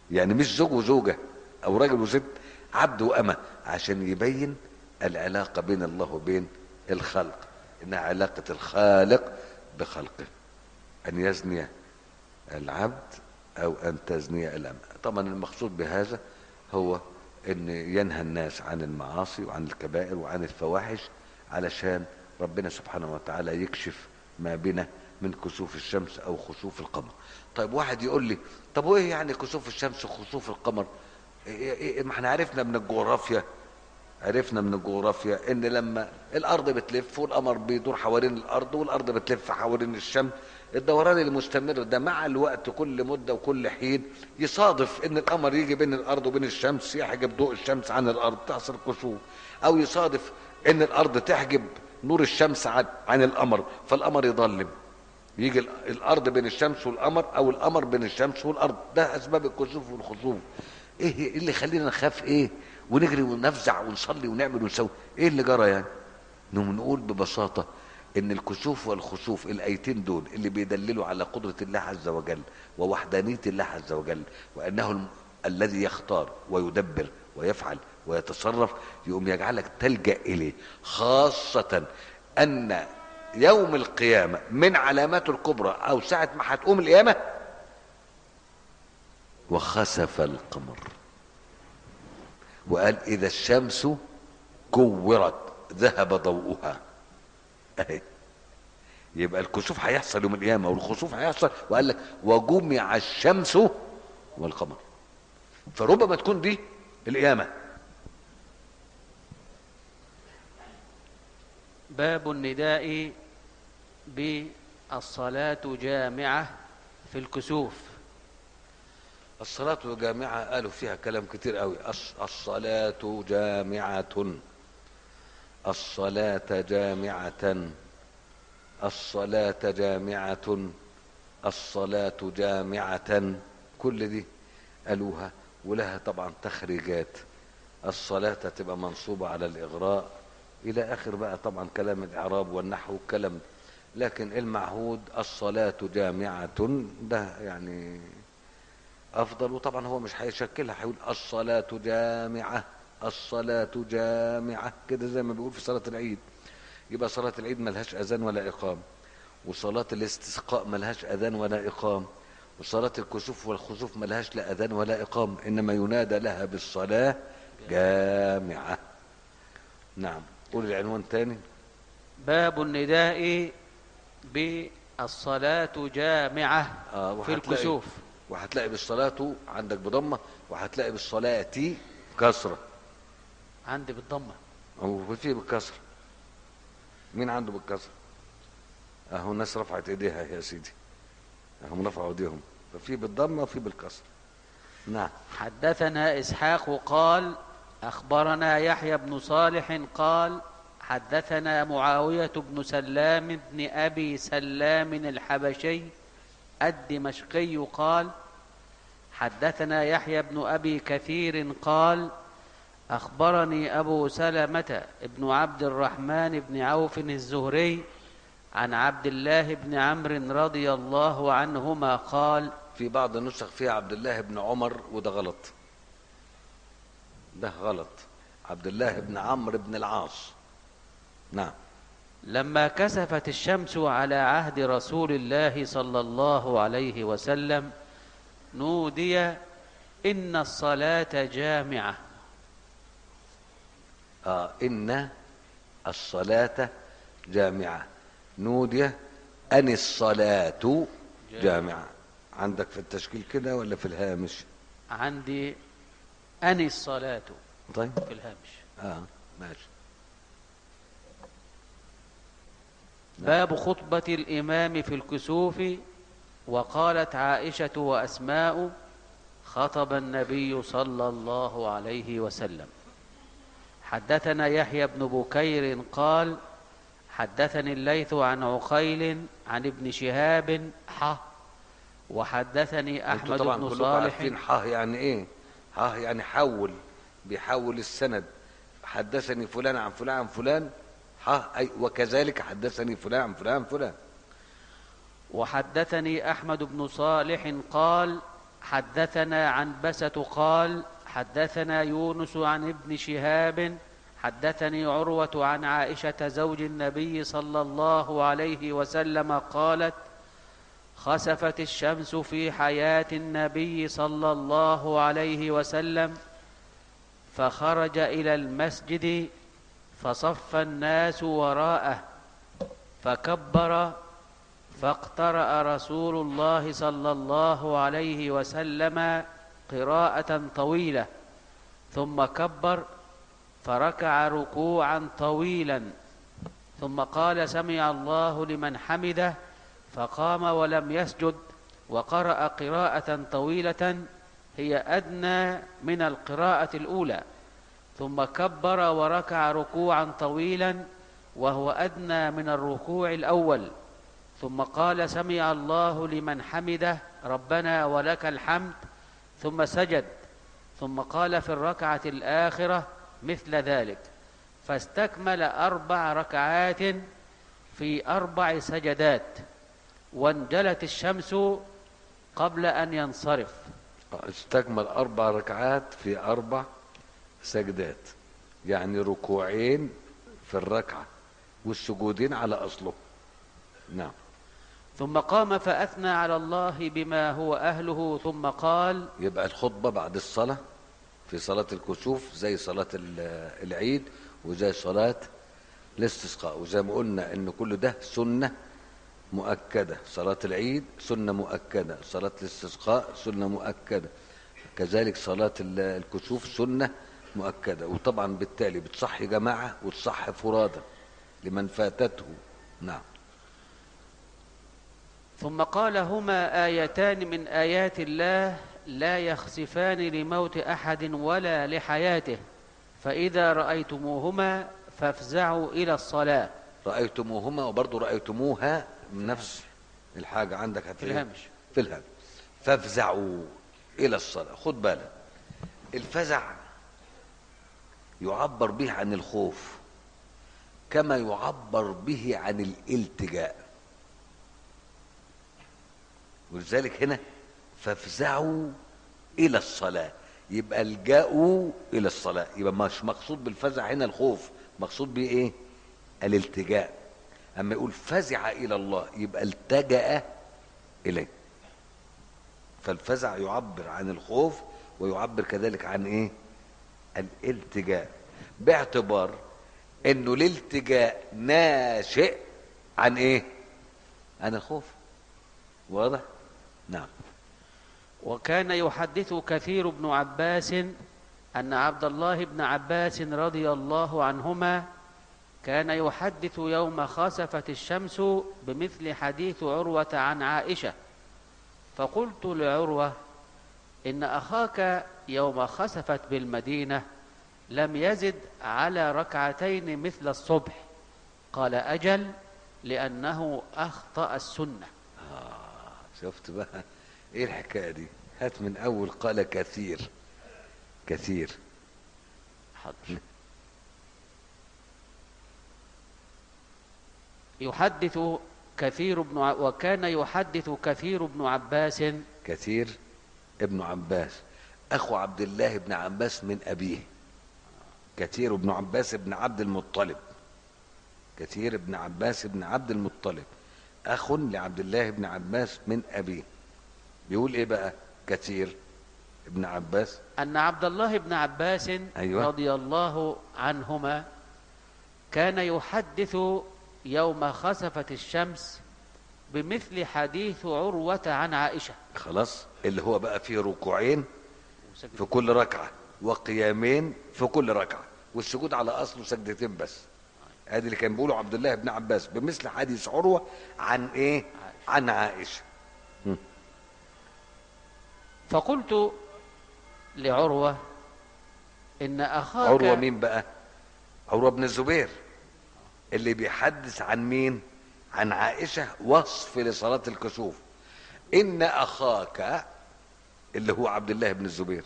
يعني مش زوج وزوجة أو راجل وست عبد وأمة عشان يبين العلاقة بين الله وبين الخلق إنها علاقة الخالق بخلقه أن يزني العبد أو أن تزني الأمة طبعا المقصود بهذا هو أن ينهى الناس عن المعاصي وعن الكبائر وعن الفواحش علشان ربنا سبحانه وتعالى يكشف ما بنا من كسوف الشمس او خسوف القمر طيب واحد يقول لي طب وايه يعني كسوف الشمس وخسوف القمر إيه إيه ما احنا عرفنا من الجغرافيا عرفنا من الجغرافيا ان لما الارض بتلف والقمر بيدور حوالين الارض والارض بتلف حوالين الشمس الدوران المستمر ده مع الوقت كل مده وكل حين يصادف ان القمر يجي بين الارض وبين الشمس يحجب ضوء الشمس عن الارض تحصل كسوف او يصادف ان الارض تحجب نور الشمس عن, عن القمر فالقمر يظلم يجي ال- الارض بين الشمس والقمر او القمر بين الشمس والارض ده اسباب الكسوف والخسوف ايه إيه اللي يخلينا نخاف ايه ونجري ونفزع ونصلي ونعمل ونسوي ايه اللي جرى يعني انه نقول ببساطه ان الكسوف والخسوف الايتين دول اللي بيدللوا على قدره الله عز وجل ووحدانيه الله عز وجل وانه الم- الذي يختار ويدبر ويفعل ويتصرف يقوم يجعلك تلجا اليه خاصه ان يوم القيامه من علاماته الكبرى او ساعه ما هتقوم القيامه وخسف القمر وقال اذا الشمس كورت ذهب ضوءها اهي يبقى الكسوف هيحصل يوم القيامه والخسوف هيحصل وقال لك وجمع الشمس والقمر فربما تكون دي القيامه باب النداء بالصلاة جامعة في الكسوف الصلاة جامعة قالوا فيها كلام كتير قوي الص- الصلاة جامعة الصلاة جامعة الصلاة جامعة الصلاة جامعة كل دي قالوها ولها طبعا تخريجات الصلاة تبقى منصوبة على الإغراء إلى آخر بقى طبعا كلام الإعراب والنحو والكلام لكن المعهود الصلاة جامعة ده يعني افضل وطبعا هو مش هيشكلها هيقول الصلاة جامعة الصلاة جامعة كده زي ما بيقول في صلاة العيد يبقى صلاة العيد ملهاش اذان ولا اقام وصلاة الاستسقاء ملهاش اذان ولا اقام وصلاة الكسوف والخسوف ملهاش لا اذان ولا اقام انما ينادى لها بالصلاة جامعة نعم قول العنوان تاني باب النداء بالصلاة جامعة آه في وهتلاقي- الكسوف وهتلاقي بالصلاة عندك بضمة وهتلاقي بالصلاة كسرة عندي بالضمة هو في بالكسر مين عنده بالكسر اهو الناس رفعت ايديها يا سيدي اهم رفعوا ايديهم ففي بالضمه وفي بالكسر نعم حدثنا إسحاق قال أخبرنا يحيى بن صالح قال حدثنا معاوية بن سلام بن أبي سلام الحبشي الدمشقي قال حدثنا يحيى بن أبي كثير قال أخبرني أبو سلمة بن عبد الرحمن بن عوف الزهري عن عبد الله بن عمرو رضي الله عنهما قال في بعض النسخ فيها عبد الله بن عمر وده غلط ده غلط عبد الله بن عمرو بن العاص نعم لما كسفت الشمس على عهد رسول الله صلى الله عليه وسلم نودي ان الصلاه جامعه آه إن الصلاة جامعة نودي أن الصلاة جامعة عندك في التشكيل كده ولا في الهامش عندي ان الصلاه طيب في الهامش اه ماشي باب خطبه الامام في الكسوف وقالت عائشه واسماء خطب النبي صلى الله عليه وسلم حدثنا يحيى بن بكير قال حدثني الليث عن عقيل عن ابن شهاب ح وحدثني انتوا احمد طبعا بن كلكم صالح عارفين حاه يعني ايه حاه يعني حول بيحول السند حدثني فلان عن فلان عن فلان حاه أي وكذلك حدثني فلان عن فلان عن فلان وحدثني احمد بن صالح قال حدثنا عن بسة قال حدثنا يونس عن ابن شهاب حدثني عروة عن عائشة زوج النبي صلى الله عليه وسلم قالت خسفت الشمس في حياة النبي صلى الله عليه وسلم فخرج إلى المسجد فصف الناس وراءه فكبر فاقترأ رسول الله صلى الله عليه وسلم قراءة طويلة ثم كبر فركع ركوعا طويلا ثم قال سمع الله لمن حمده فقام ولم يسجد وقرأ قراءة طويلة هي أدنى من القراءة الأولى ثم كبر وركع ركوعا طويلا وهو أدنى من الركوع الأول ثم قال سمع الله لمن حمده ربنا ولك الحمد ثم سجد ثم قال في الركعة الآخرة مثل ذلك فاستكمل أربع ركعات في أربع سجدات وانجلت الشمس قبل أن ينصرف استكمل أربع ركعات في أربع سجدات يعني ركوعين في الركعة والسجودين على أصله نعم ثم قام فأثنى على الله بما هو أهله ثم قال يبقى الخطبة بعد الصلاة في صلاة الكسوف زي صلاة ال- العيد وزي صلاة الاستسقاء وزي ما قلنا ان كل ده سنة مؤكدة صلاة العيد سنة مؤكدة صلاة الاستسقاء سنة مؤكدة كذلك صلاة ال- الكسوف سنة مؤكدة وطبعا بالتالي بتصح جماعة وتصح فرادى لمن فاتته نعم ثم قال هما آيتان من آيات الله لا يخسفان لموت أحد ولا لحياته فإذا رأيتموهما فافزعوا إلى الصلاة رأيتموهما وبرضه رأيتموها من نفس الحاجة عندك هتلاقيها الهامش. في الهامش فافزعوا إلى الصلاة خد بالك الفزع يعبر به عن الخوف كما يعبر به عن الالتجاء ولذلك هنا فافزعوا إلى الصلاة يبقى الجأوا إلى الصلاة يبقى مش مقصود بالفزع هنا الخوف مقصود به إيه الالتجاء أما يقول فزع إلى الله يبقى التجأ إليه فالفزع يعبر عن الخوف ويعبر كذلك عن إيه الالتجاء باعتبار انه الالتجاء ناشئ عن ايه عن الخوف واضح نعم وكان يحدث كثير بن عباس أن عبد الله بن عباس رضي الله عنهما كان يحدث يوم خسفت الشمس بمثل حديث عروة عن عائشة فقلت لعروة إن أخاك يوم خسفت بالمدينة لم يزد على ركعتين مثل الصبح قال أجل لأنه أخطأ السنة شفت بقى ايه الحكايه دي هات من اول قال كثير كثير حاضر يحدث كثير بن ع... وكان يحدث كثير بن عباس كثير ابن عباس اخو عبد الله بن عباس من ابيه كثير ابن عباس بن عبد المطلب كثير ابن عباس بن عبد المطلب اخ لعبد الله بن عباس من ابيه بيقول ايه بقى كثير ابن عباس أن عبد الله بن عباس أيوة. رضي الله عنهما كان يحدث يوم خسفت الشمس بمثل حديث عروة عن عائشة خلاص اللي هو بقى فيه ركوعين في كل ركعة وقيامين في كل ركعة والسجود على أصله سجدتين بس ادي اللي كان بيقوله عبد الله بن عباس بمثل حديث عروة عن ايه عن عائشة فقلت لعروة إن أخاك عروة مين بقى عروة بن الزبير اللي بيحدث عن مين عن عائشة وصف لصلاة الكسوف إن أخاك اللي هو عبد الله بن الزبير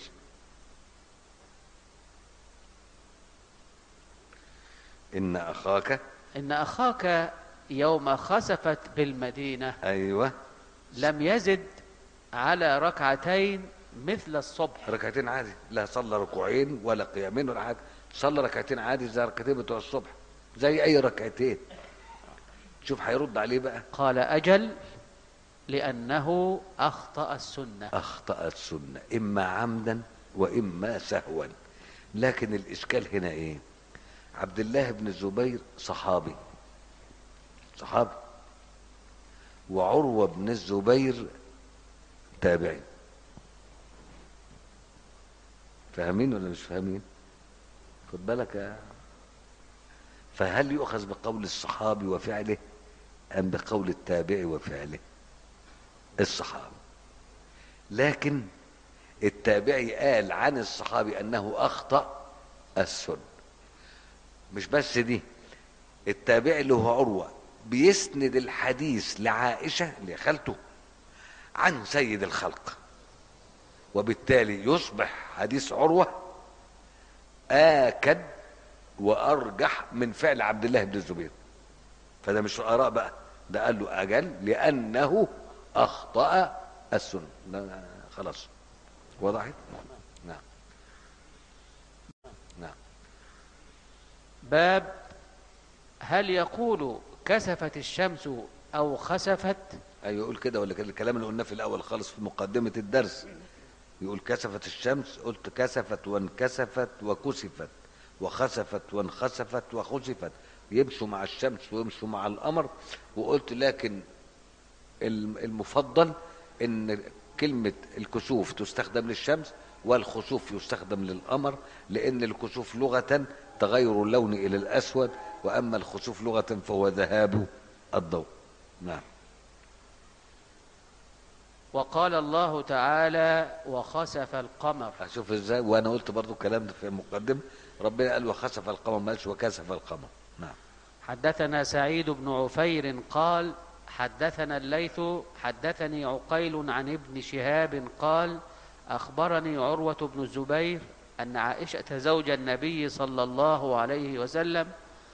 إن أخاك إن أخاك يوم خسفت بالمدينة أيوه لم يزد على ركعتين مثل الصبح ركعتين عادي لا صلى ركوعين ولا قيامين ولا حاجه صلى ركعتين عادي زي ركعتين بتوع الصبح زي اي ركعتين شوف هيرد عليه بقى قال أجل لأنه أخطأ السنة اخطا السنه اما عمدا واما سهوا لكن الاشكال هنا ايه عبد الله بن الزبير صحابي صحابي وعروه بن الزبير تابعي فاهمين ولا مش فاهمين خد بالك يا فهل يؤخذ بقول الصحابي وفعله ام بقول التابع وفعله الصحابي لكن التابعي قال عن الصحابي انه اخطا السنه مش بس دي التابعي اللي هو عروه بيسند الحديث لعائشه لخالته عن سيد الخلق وبالتالي يصبح حديث عروه اكد وارجح من فعل عبد الله بن الزبير فده مش اراء بقى ده قال له اجل لانه اخطا السنه ده خلاص وضحت نعم نعم باب هل يقول كسفت الشمس أو خسفت ايوه يقول كده ولا كده الكلام اللي قلناه في الاول خالص في مقدمه الدرس يقول كسفت الشمس قلت كسفت وانكسفت وكسفت وخسفت وانخسفت وخسفت يمشوا مع الشمس ويمشوا مع القمر وقلت لكن الم- المفضل ان كلمه الكسوف تستخدم للشمس والخسوف يستخدم للقمر لان الكسوف لغه تغير اللون الى الاسود واما الخسوف لغه فهو ذهاب الضوء نعم وقال الله تعالى وخسف القمر هشوف ازاي وانا قلت برضو الكلام ده في المقدمه ربنا قال وخسف القمر ما قالش وكسف القمر نعم حدثنا سعيد بن عفير قال حدثنا الليث حدثني عقيل عن ابن شهاب قال أخبرني عروة بن الزبير أن عائشة زوج النبي صلى الله عليه وسلم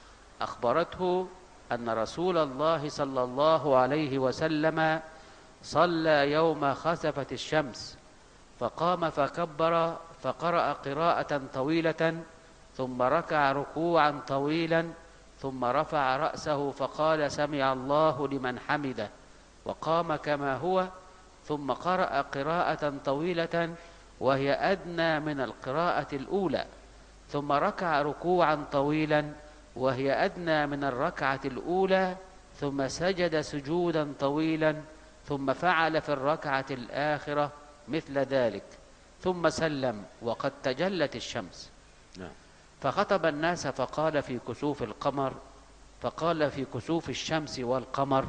أخبرته أن رسول الله صلى الله عليه وسلم صلى يوم خسفت الشمس فقام فكبر فقرأ قراءة طويلة ثم ركع ركوعا طويلا ثم رفع رأسه فقال سمع الله لمن حمده وقام كما هو ثم قرأ قراءة طويلة وهي أدنى من القراءة الأولى ثم ركع ركوعا طويلا وهي أدنى من الركعة الأولى ثم سجد سجودا طويلا ثم فعل في الركعة الآخرة مثل ذلك ثم سلم وقد تجلت الشمس نعم فخطب الناس فقال في كسوف القمر فقال في كسوف الشمس والقمر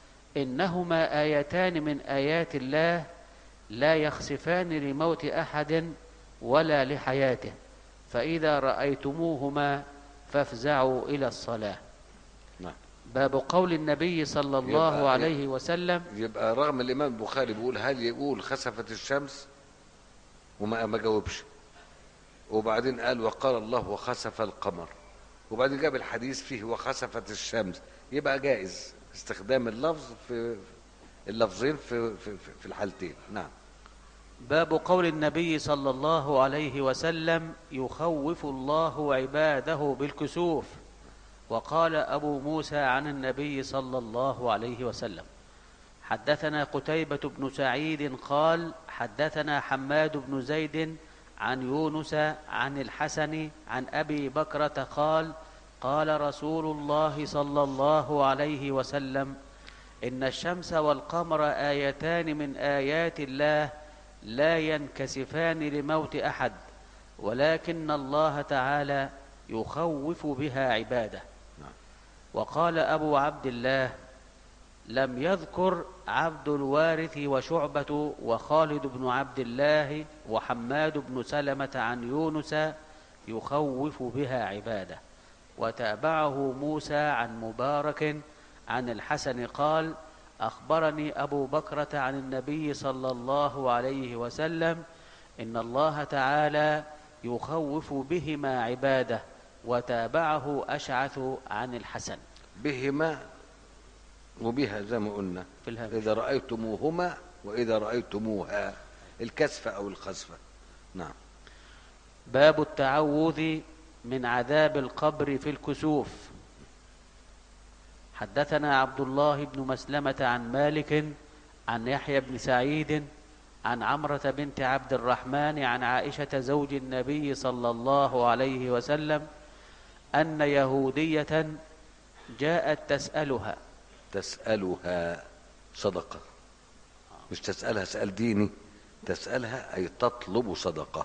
انهما ايتان من ايات الله لا يخسفان لموت احد ولا لحياته فاذا رايتموهما فافزعوا الى الصلاه نعم باب قول النبي صلى الله يبقى- عليه وسلم يبقى رغم الامام البخاري بيقول هل يقول خسفت الشمس وما ما جاوبش وبعدين قال وقال الله وخسف القمر وبعدين جاب الحديث فيه وخسفت الشمس يبقى جائز استخدام اللفظ في اللفظين في في, في- في الحالتين نعم باب قول النبي صلى الله عليه وسلم يخوف الله عباده بالكسوف وقال ابو موسى عن النبي صلى الله عليه وسلم حدثنا قتيبة بن سعيد قال حدثنا حماد بن زيد عن يونس عن الحسن عن ابي بكرة قال قال رسول الله صلى الله عليه وسلم ان الشمس والقمر ايتان من ايات الله لا ينكسفان لموت احد ولكن الله تعالى يخوف بها عباده نعم. وقال ابو عبد الله لم يذكر عبد الوارث وشعبة وخالد بن عبد الله وحماد بن سلمة عن يونس يخوف بها عباده وتابعه موسى عن مبارك عن الحسن قال أخبرني أبو بكرة عن النبي صلى الله عليه وسلم إن الله تعالى يخوف بهما عباده وتابعه أشعث عن الحسن بهما وبها زي ما قلنا في الهامش إذا رأيتموهما وإذا رأيتموها الكسفة أو الخسفة نعم باب التعوذ من عذاب القبر في الكسوف حدثنا عبد الله بن مسلمة عن مالك عن يحيى بن سعيد عن عمرة بنت عبد الرحمن عن عائشة زوج النبي صلى الله عليه وسلم أن يهودية جاءت تسألها تسألها صدقة مش تسألها سأل ديني تسألها أي تطلب صدقة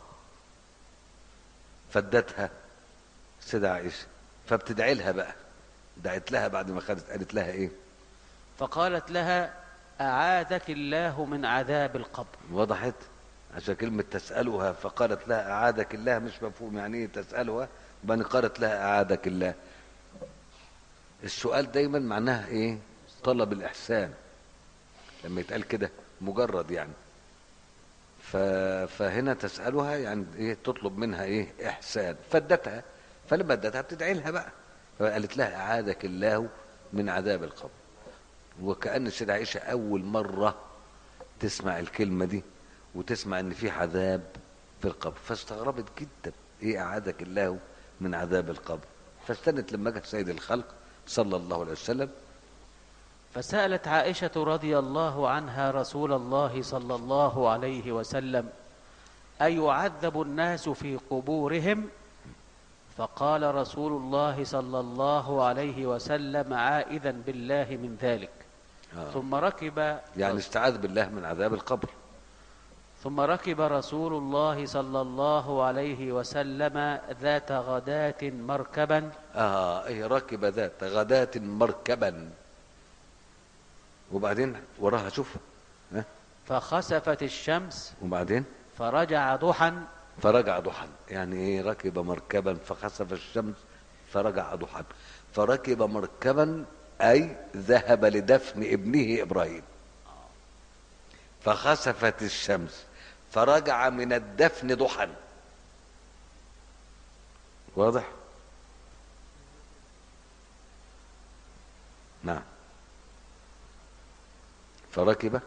فدتها سيدة عائشة فبتدعي لها بقى دعت لها بعد ما خدت قالت لها ايه فقالت لها أعاذك الله من عذاب القبر وضحت عشان كلمة تسألها فقالت لها أعادك الله مش مفهوم يعني ايه تسألها بان قالت لها أعادك الله السؤال دايما معناها ايه طلب الإحسان لما يتقال كده مجرد يعني ف... فهنا تسألها يعني ايه تطلب منها ايه إحسان فدتها فلما ادتها بتدعي لها بقى فقالت لها أعاذك الله من عذاب القبر وكأن السيدة عائشة أول مرة تسمع الكلمة دي وتسمع إن في عذاب في القبر فاستغربت جدا إيه أعاذك الله من عذاب القبر فاستنت لما جت سيد الخلق صلى الله عليه وسلم فسألت عائشة رضي الله عنها رسول الله صلى الله عليه وسلم أيعذب الناس في قبورهم فقال رسول الله صلى الله عليه وسلم عائذا بالله من ذلك آه. ثم ركب يعني استعاذ بالله من عذاب القبر ثم ركب رسول الله صلى الله عليه وسلم ذات غداة مركبا اه ايه ركب ذات غداة مركبا وبعدين وراها شوف ها فخسفت الشمس وبعدين فرجع ضحى فرجع ضحى يعني ايه ركب مركبا فخسف الشمس فرجع ضحى فركب مركبا اي ذهب لدفن ابنه ابراهيم فخسفت الشمس فرجع من الدفن ضحى واضح نعم فركب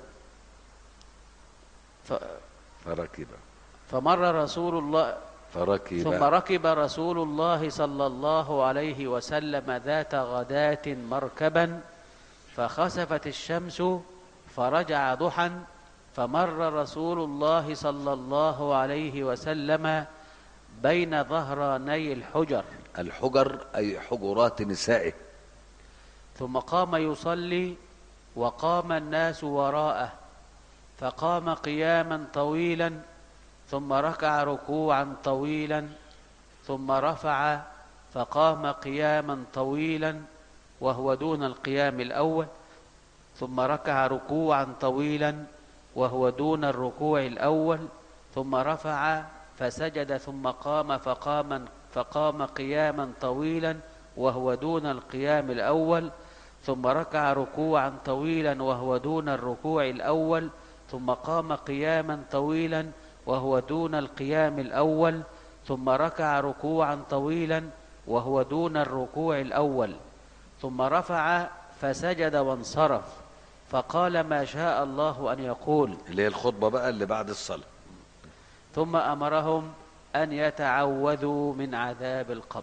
ف... فركب فمر رسول الله فركب ثم ركب رسول الله صلى الله عليه وسلم ذات غداة مركبا فخسفت الشمس فرجع ضحى فمر رسول الله صلى الله عليه وسلم بين ظهراني الحجر الحجر أي حجرات نسائه ثم قام يصلي وقام الناس وراءه فقام قياما طويلا ثم ركع ركوعا طويلا ثم رفع فقام قياما طويلا وهو دون القيام الاول ثم ركع ركوعا طويلا وهو دون الركوع الاول ثم رفع فسجد ثم قام فقام فقام قياما طويلا وهو دون القيام الاول ثم ركع ركوعا طويلا وهو دون الركوع الاول ثم قام قياما طويلا وهو دون القيام الاول ثم ركع ركوعا طويلا وهو دون الركوع الاول ثم رفع فسجد وانصرف فقال ما شاء الله ان يقول اللي هي الخطبة بقى اللي بعد الصلاة ثم امرهم ان يتعوذوا من عذاب القبر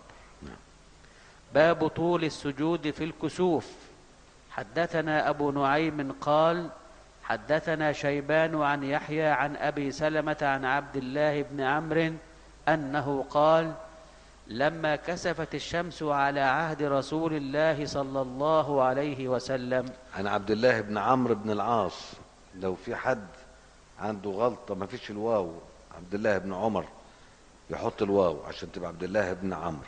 باب طول السجود في الكسوف حدثنا ابو نعيم قال حدثنا شيبان عن يحيى عن ابي سلمه عن عبد الله بن عمرو انه قال لما كسفت الشمس على عهد رسول الله صلى الله عليه وسلم عن عبد الله بن عمرو بن العاص لو في حد عنده غلطة ما فيش الواو عبد الله بن عمر يحط الواو عشان تبقى عبد الله بن عمرو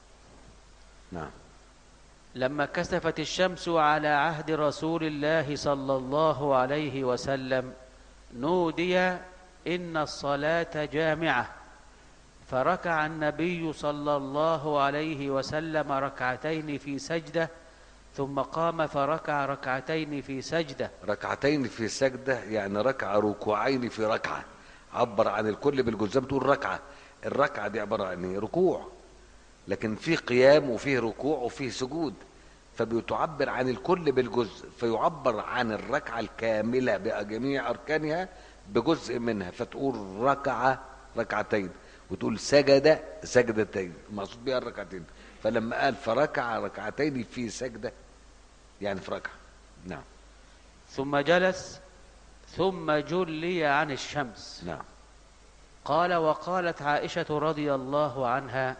نعم لما كسفت الشمس على عهد رسول الله صلى الله عليه وسلم نودي ان الصلاه جامعه فركع النبي صلى الله عليه وسلم ركعتين في سجده ثم قام فركع ركعتين في سجده ركعتين في سجدة يعني ركع ركوعين في ركعة عبر عن الكل بالجزام تقول ركعة الركعة دي عبارة عن ايه ركوع لكن في قيام وفيه ركوع وفيه سجود فبتعبر عن الكل بالجزء فيعبر عن الركعة الكاملة بجميع أركانها بجزء منها فتقول ركعة ركعتين وتقول سجد سجدتين المقصود بها الركعتين فلما قال فركع ركعتين في سجدة يعني في ركعة نعم ثم جلس ثم جلي عن الشمس نعم قال وقالت عائشة رضي الله عنها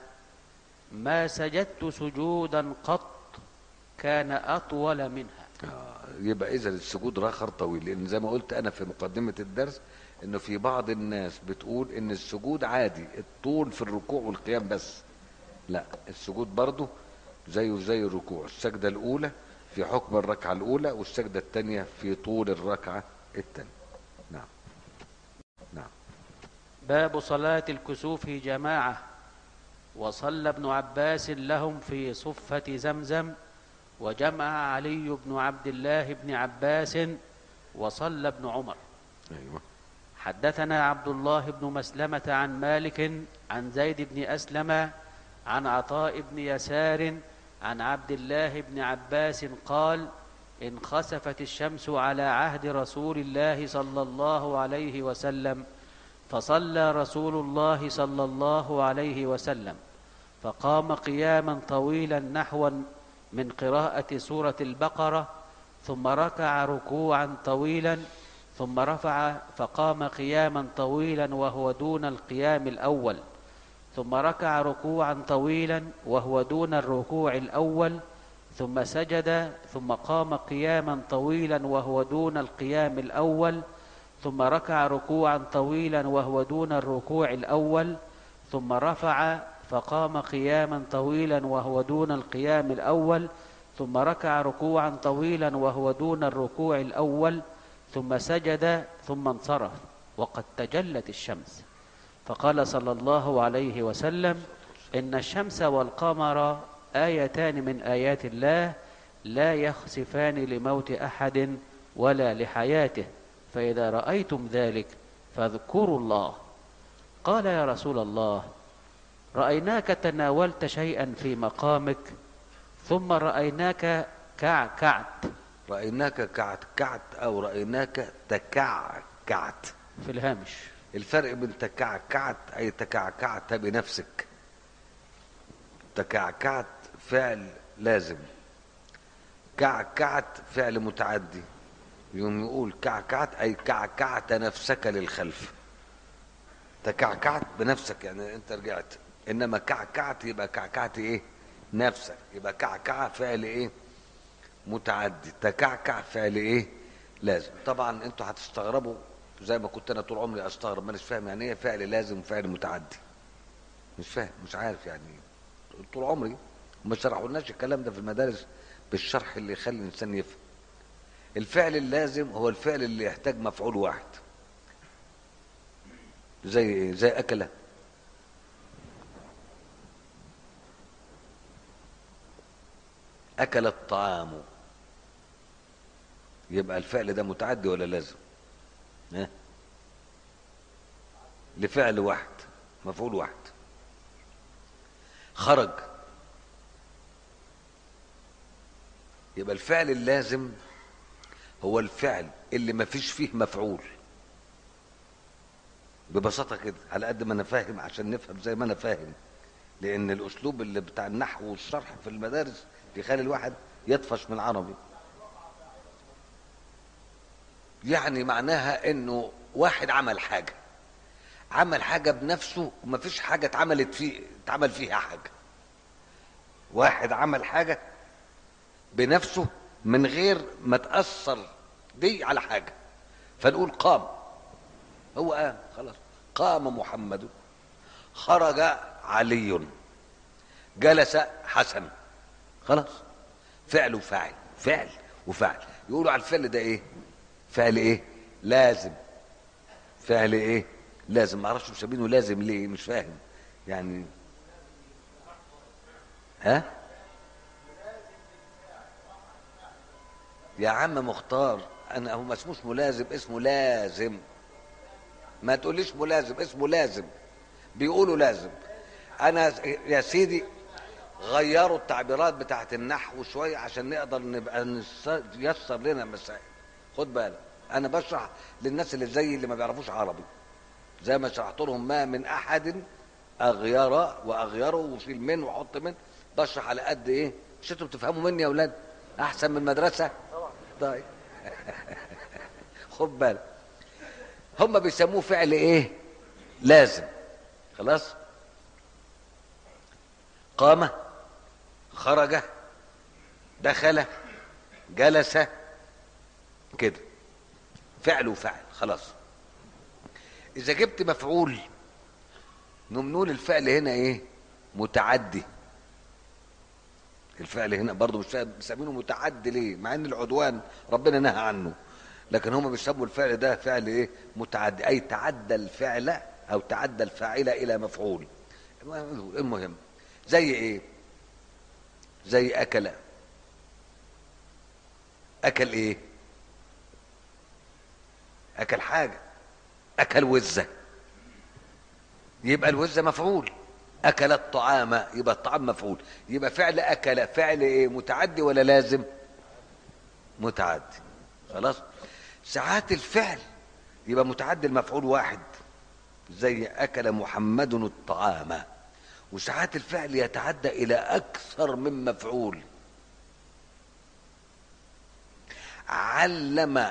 ما سجدت سجودا قط كان أطول منها آه، يبقى اذا السجود راخر طويل لان زي ما قلت انا في مقدمه الدرس انه في بعض الناس بتقول ان السجود عادي الطول في الركوع والقيام بس لا السجود برضه زيه زي الركوع السجده الاولى في حكم الركعه الاولى والسجده الثانيه في طول الركعه الثانيه نعم نعم باب صلاة الكسوف جماعة وصلى ابن عباس لهم في صفة زمزم وجمع علي بن عبد الله بن عباس وصلى ابن عمر ايوه حدثنا عبد الله بن مسلمة عن مالك عن زيد بن أسلم عن عطاء بن يسار عن عبد الله بن عباس قال انخسفت الشمس على عهد رسول الله صلى الله عليه وسلم فصلى رسول الله صلى الله عليه وسلم فقام قياما طويلا نحوا من قراءة سورة البقرة ثم ركع ركوعا طويلا ثم رفع فقام قياما طويلا وهو دون القيام الأول ثم ركع ركوعا طويلا وهو دون الركوع الأول ثم سجد ثم قام قياما طويلا وهو دون القيام الأول ثم ركع ركوعا طويلا وهو دون الركوع الأول ثم رفع فقام قياما طويلا وهو دون القيام الأول ثم ركع ركوعا طويلا وهو دون الركوع الأول ثم سجد ثم انصرف وقد تجلت الشمس فقال صلى الله عليه وسلم إن الشمس والقمر آيتان من آيات الله لا يخسفان لموت أحد ولا لحياته فإذا رأيتم ذلك فاذكروا الله قال يا رسول الله رأيناك تناولت شيئا في مقامك ثم رأيناك كعكعت رايناك كعكعت او رايناك تكعكعت في الهامش الفرق بين تكعكعت اي تكعكعت بنفسك تكعكعت فعل لازم كعكعت فعل متعدي يوم يقول كعكعت اي كعكعت نفسك للخلف تكعكعت بنفسك يعني انت رجعت انما كعكعت يبقى كعكعت ايه نفسك يبقى كعكعة فعل ايه متعدي تكعكع فعل ايه لازم طبعا انتوا هتستغربوا زي ما كنت انا طول عمري استغرب مانيش فاهم يعني ايه فعل لازم وفعل متعدي مش فاهم مش عارف يعني طول عمري ما شرحولناش الكلام ده في المدارس بالشرح اللي يخلي الانسان يفهم الفعل اللازم هو الفعل اللي يحتاج مفعول واحد زي ايه زي اكله اكل الطعام يبقى الفعل ده متعدي ولا لازم ها لفعل واحد مفعول واحد خرج يبقى الفعل اللازم هو الفعل اللي ما فيش فيه مفعول ببساطة كده على قد ما انا فاهم عشان نفهم زي ما انا فاهم لان الاسلوب اللي بتاع النحو والشرح في المدارس يخلي الواحد يطفش من العربي يعني معناها انه واحد عمل حاجة عمل حاجة بنفسه وما فيش حاجة اتعملت فيه اتعمل فيها حاجة واحد عمل حاجة بنفسه من غير ما تأثر دي على حاجة فنقول قام هو قام خلاص قام محمد خرج علي جلس حسن خلاص فعل وفاعل فعل وفعل يقولوا على الفعل ده ايه فعل ايه لازم فعل ايه لازم ما اعرفش مسمينه لازم ليه مش فاهم يعني ها يا عم مختار انا هو ما اسموش ملازم اسمه لازم ما تقوليش ملازم اسمه لازم بيقولوا لازم انا يا سيدي غيروا التعبيرات بتاعت النحو شويه عشان نقدر نبقى نس- ييسر لنا مسائل خد بالك انا بشرح للناس اللي زي اللي ما بيعرفوش عربي زي ما شرحت لهم ما من احد اغير واغيره وشيل من وحط من بشرح على قد ايه مش انتوا بتفهموا مني يا اولاد احسن من المدرسه طيب خد بالك هم بيسموه فعل ايه لازم خلاص قام خرج دخل جلس كده فعل وفعل خلاص اذا جبت مفعول نقول الفعل هنا ايه متعدي الفعل هنا برضه مش فاهم مسمينه متعدي ليه مع ان العدوان ربنا نهى عنه لكن هم بيسموا الفعل ده فعل ايه متعدي اي تعدى الفعل او تعدى الفاعل الى مفعول المهم زي ايه زي اكل اكل ايه اكل حاجه اكل وزه يبقى الوزه مفعول اكل الطعام يبقى الطعام مفعول يبقى فعل اكل فعل ايه متعدي ولا لازم متعدي خلاص ساعات الفعل يبقى متعدي المفعول واحد زي اكل محمد الطعام وساعات الفعل يتعدى الى اكثر من مفعول علم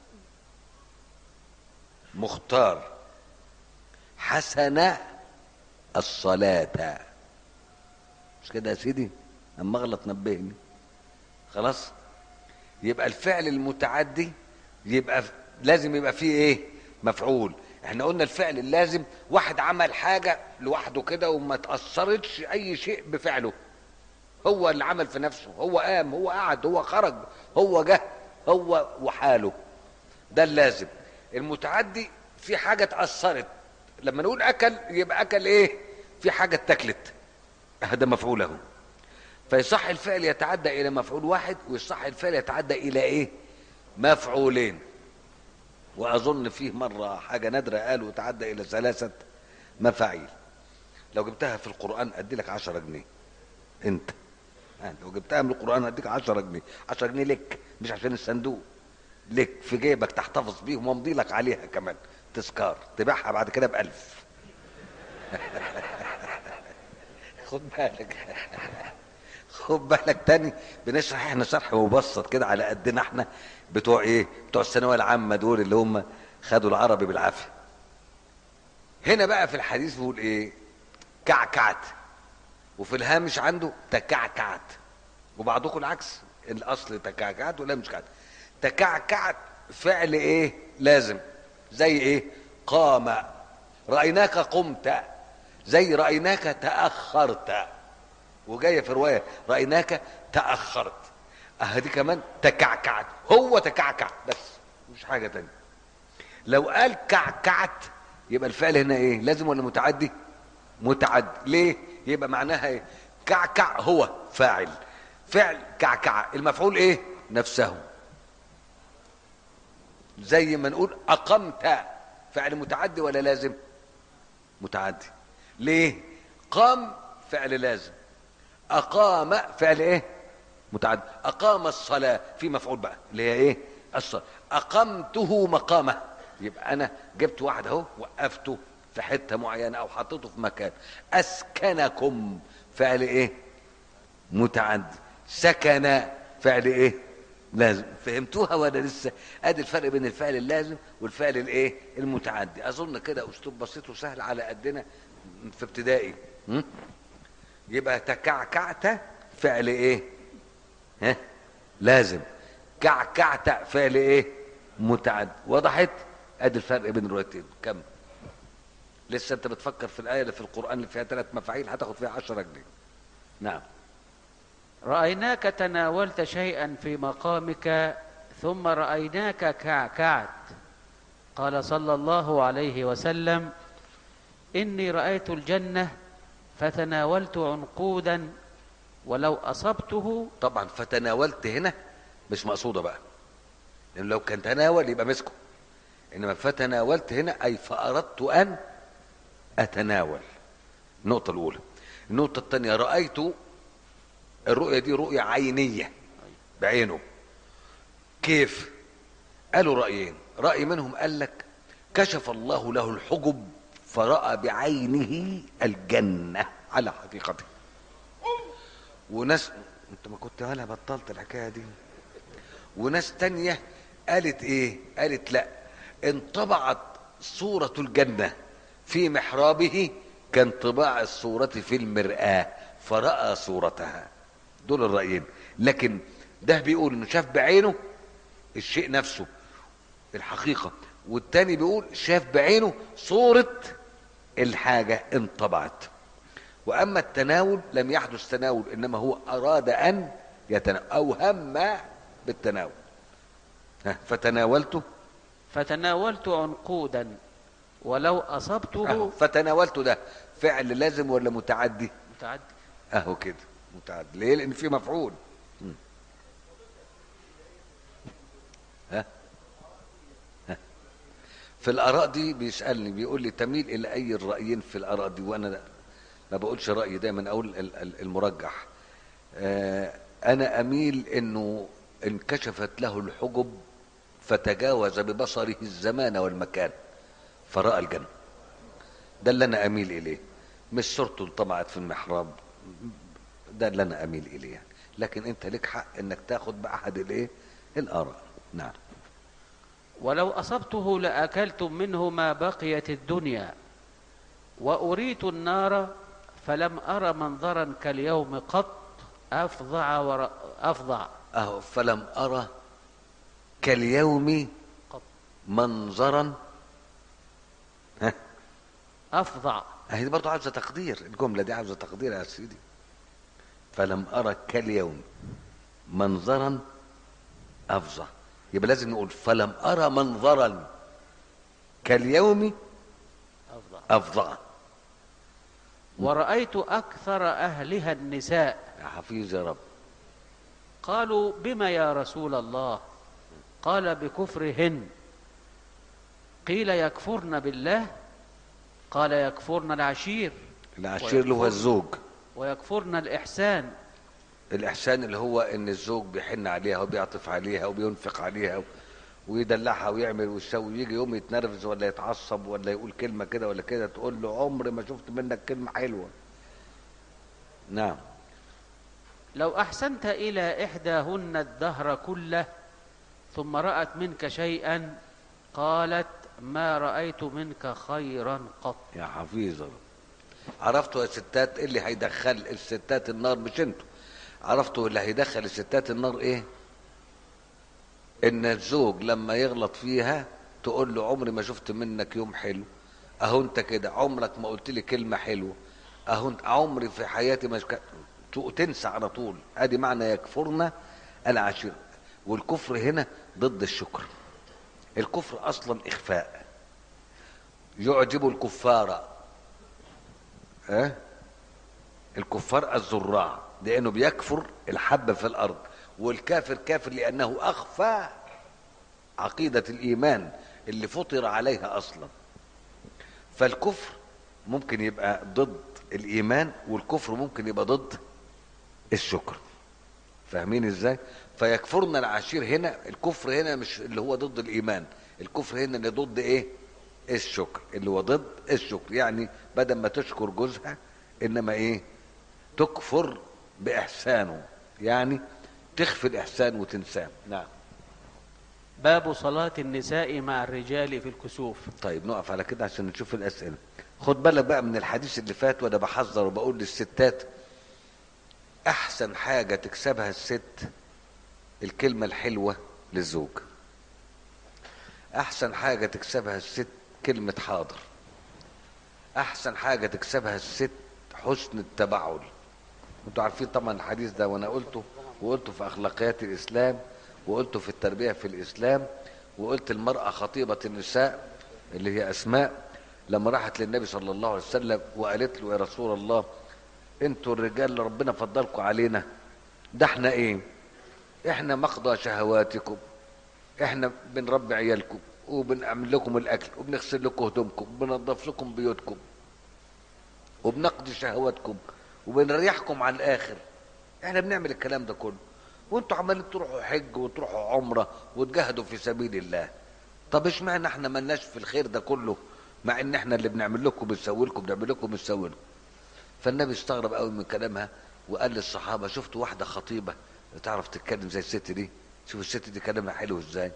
مختار حسن الصلاة مش كده يا سيدي اما اغلط نبهني خلاص يبقى الفعل المتعدي يبقى ف- لازم يبقى فيه ايه مفعول احنا قلنا الفعل اللازم واحد عمل حاجة لوحده كده وما تأثرتش اي شيء بفعله هو اللي عمل في نفسه هو قام هو قعد هو خرج هو جه هو وحاله ده اللازم المتعدي في حاجة اتأثرت لما نقول أكل يبقى أكل إيه في حاجة اتاكلت هذا مفعوله فيصح الفعل يتعدى إلى مفعول واحد ويصح الفعل يتعدى إلى إيه مفعولين وأظن فيه مرة حاجة نادرة قالوا يتعدى إلى ثلاثة مفاعيل لو جبتها في القرآن أدي لك عشرة جنيه أنت آه، لو جبتها من القرآن أديك عشرة جنيه عشرة جنيه لك مش عشان الصندوق لك في جيبك تحتفظ بيهم وامضي لك عليها كمان تذكار تبيعها بعد كده بألف خد بالك خد بالك تاني بنشرح احنا شرح مبسط كده على قدنا احنا بتوع ايه بتوع الثانويه العامه دول اللي هم خدوا العربي بالعافيه هنا بقى في الحديث بيقول ايه كعكعت وفي الهامش عنده تكعكعت وبعضكم العكس الاصل تكعكعت ولا مش كعت تكعكعت فعل ايه لازم زي ايه قام رايناك قمت زي رايناك تاخرت وجايه في روايه رايناك تاخرت اه دي كمان تكعكعت هو تكعكع بس مش حاجه تانية لو قال كعكعت يبقى الفعل هنا ايه لازم ولا متعدي متعدي ليه يبقى معناها ايه كعكع هو فاعل فعل كعكع المفعول ايه نفسه زي ما نقول اقمت فعل متعدي ولا لازم متعدي ليه قام فعل لازم اقام فعل ايه متعدي اقام الصلاه في مفعول بقى اللي هي ايه الصلاه اقمته مقامه يبقى انا جبت واحد اهو وقفته في حته معينه او حطيته في مكان اسكنكم فعل ايه متعدي سكن فعل ايه لازم فهمتوها ولا لسه ادي الفرق بين الفعل اللازم والفعل الايه المتعدي اظن كده اسلوب بسيط وسهل على قدنا في ابتدائي م? يبقى تكعكعت فعل ايه ها لازم كعكعت فعل ايه متعدي وضحت ادي الفرق بين الروايتين كم لسه انت بتفكر في الايه اللي في القران اللي فيها ثلاث مفاعيل هتاخد فيها 10 جنيه نعم رأيناك تناولت شيئا في مقامك ثم رأيناك كعكعت قال صلى الله عليه وسلم إني رأيت الجنة فتناولت عنقودا ولو أصبته طبعا فتناولت هنا مش مقصوده بقى لان لو كان تناول يبقى مسكه انما فتناولت هنا اي فاردت ان اتناول النقطه الاولى النقطه الثانيه رايت الرؤية دي رؤية عينية بعينه كيف قالوا رأيين رأي منهم قال لك كشف الله له الحجب فرأى بعينه الجنة على حقيقته وناس انت ما كنت هلا بطلت الحكاية دي وناس تانية قالت ايه قالت لا انطبعت صورة الجنة في محرابه كانطباع الصورة في المرآة فرأى صورتها دول الرأيين لكن ده بيقول انه شاف بعينه الشيء نفسه الحقيقة والتاني بيقول شاف بعينه صورة الحاجة انطبعت وأما التناول لم يحدث تناول إنما هو أراد أن يتناول أو هم بالتناول ها، فتناولته فتناولت عنقودا ولو أصبته أهو فتناولته ده فعل لازم ولا متعدي متعدي اهو كده متعدي ليه لان في مفعول مم. ها ها في الاراء دي بيسالني بيقول لي تميل الى اي الرايين في الاراء دي وانا ما بقولش رايي دايما اقول ال- ال- المرجح آه، انا اميل انه انكشفت له الحجب فتجاوز ببصره الزمان والمكان فراى الجنه ده اللي انا اميل اليه مش صورته انطبعت في المحراب ده اللي انا اميل اليه يعني. لكن انت لك حق انك تاخد باحد الايه الاراء نعم ولو أصبته لأكلتم منه ما بقيت الدنيا وأريت النار فلم أر منظرا كاليوم قط أفظع ور... أفظع اهو فلم ارى كاليوم قط منظرا ها أفظع اهي دي برضه عاوزه تقدير الجمله دي عاوزه تقدير يا سيدي فلم ارى كاليوم منظرا افظع يبقى لازم نقول فلم ارى منظرا كاليوم أفظع افظع ورأيت أكثر أهلها النساء يا حفيظ يا رب قالوا بما يا رسول الله قال بكفرهن قيل يكفرن بالله قال يكفرن العشير العشير اللي هو الزوج ويكفرن الإحسان الإحسان اللي هو إن الزوج بيحن عليها وبيعطف عليها وبينفق عليها ويدلعها ويعمل ويسوي ويجي يوم يتنرفز ولا يتعصب ولا يقول كلمة كده ولا كده تقول له عمري ما شفت منك كلمة حلوة نعم لو أحسنت إلى إحداهن الدهر كله ثم رأت منك شيئا قالت ما رأيت منك خيرا قط يا حفيظ رب. عرفتوا يا ستات إيه اللي هيدخل الستات النار مش انتوا عرفتوا اللي هيدخل الستات النار ايه ان الزوج لما يغلط فيها تقول له عمري ما شفت منك يوم حلو اهو انت كده عمرك ما قلت لي كلمه حلوه اهو انت عمري في حياتي ما شك... تو- تنسى على طول ادي معنى يكفرنا العشيره والكفر هنا ضد الشكر الكفر اصلا اخفاء يعجب الكفار ها الكفار الزراع لانه بيكفر الحبه في الارض والكافر كافر لانه اخفى عقيده الايمان اللي فطر عليها اصلا فالكفر ممكن يبقى ضد الايمان والكفر ممكن يبقى ضد الشكر فاهمين ازاي فيكفرن العشير هنا الكفر هنا مش اللي هو ضد الايمان الكفر هنا اللي ضد ايه الشكر اللي هو ضد الشكر يعني بدل ما تشكر جوزها انما ايه تكفر باحسانه يعني تخفي الاحسان وتنساه نعم باب صلاة النساء مع الرجال في الكسوف طيب نقف على كده عشان نشوف الاسئله خد بالك بقى من الحديث اللي فات وانا بحذر وبقول للستات احسن حاجه تكسبها الست الكلمه الحلوه للزوج احسن حاجه تكسبها الست كلمه حاضر احسن حاجه تكسبها الست حسن التبعل انتوا عارفين طبعا الحديث ده وانا قلته وقلته في اخلاقيات الاسلام وقلته في التربيه في الاسلام وقلت المراه خطيبه النساء اللي هي اسماء لما راحت للنبي صلى الله عليه وسلم وقالت له يا رسول الله انتوا الرجال اللي ربنا فضلكم علينا ده احنا ايه احنا مقضى شهواتكم احنا بنربي عيالكم وبنعمل لكم الاكل وبنغسل لكم هدومكم وبننظف لكم بيوتكم وبنقضي شهواتكم وبنريحكم على الاخر احنا بنعمل الكلام ده كله وانتوا عمالين تروحوا حج وتروحوا عمره وتجاهدوا في سبيل الله طب اشمعنى احنا ملناش في الخير ده كله مع ان احنا اللي بنعمل لكم بنسوي لكم بنعمل لكم بنسوي لكم فالنبي استغرب قوي من كلامها وقال للصحابه شفتوا واحده خطيبه تعرف تتكلم زي الست دي شوف الست دي كلامها حلو ازاي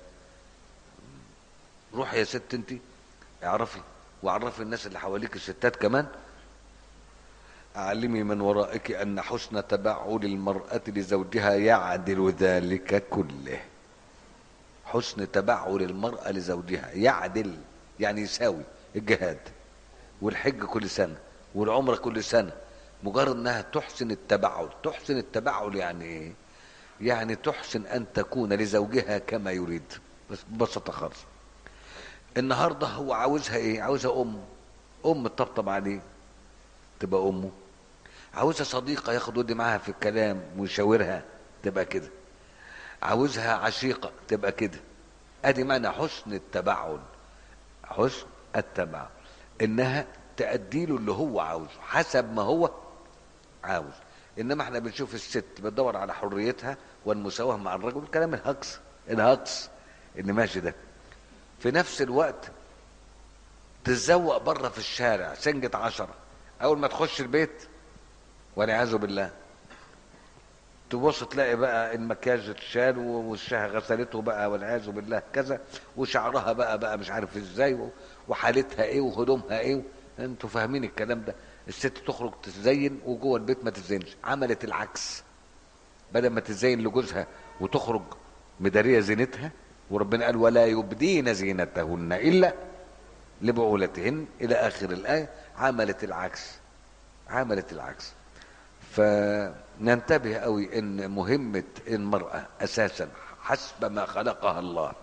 روح يا ست انت اعرفي وعرفي الناس اللي حواليك الستات كمان اعلمي من ورائك ان حسن تبعل المراه لزوجها يعدل ذلك كله حسن تبعل المراه لزوجها يعدل يعني يساوي الجهاد والحج كل سنه والعمره كل سنه مجرد انها تحسن التبعل تحسن التبعل يعني ايه يعني تحسن ان تكون لزوجها كما يريد بس ببساطه خالص النهارده هو عاوزها ايه عاوزها ام ام تطبطب عليه تبقى امه عاوزها صديقه ياخد ودي معاها في الكلام ويشاورها تبقى كده عاوزها عشيقه تبقى كده ادي معنى حسن التبعل حسن التبعل انها تأدي له اللي هو عاوزه حسب ما هو عاوز انما احنا بنشوف الست بتدور على حريتها والمساواه مع الرجل كلام الهجص الهجص اللي ماشي ده في نفس الوقت تتزوق بره في الشارع سنجة عشرة أول ما تخش البيت والعياذ بالله تبص تلاقي بقى المكياج اتشال ووشها غسلته بقى والعياذ بالله كذا وشعرها بقى بقى مش عارف ازاي وحالتها ايه وهدومها ايه انتوا فاهمين الكلام ده الست تخرج تزين وجوه البيت ما تزينش عملت العكس بدل ما تزين لجوزها وتخرج مداريه زينتها وربنا قال ولا يبدين زينتهن الا لبعولتهن الى اخر الايه عملت العكس عملت العكس فننتبه قوي ان مهمه المراه اساسا حسب ما خلقها الله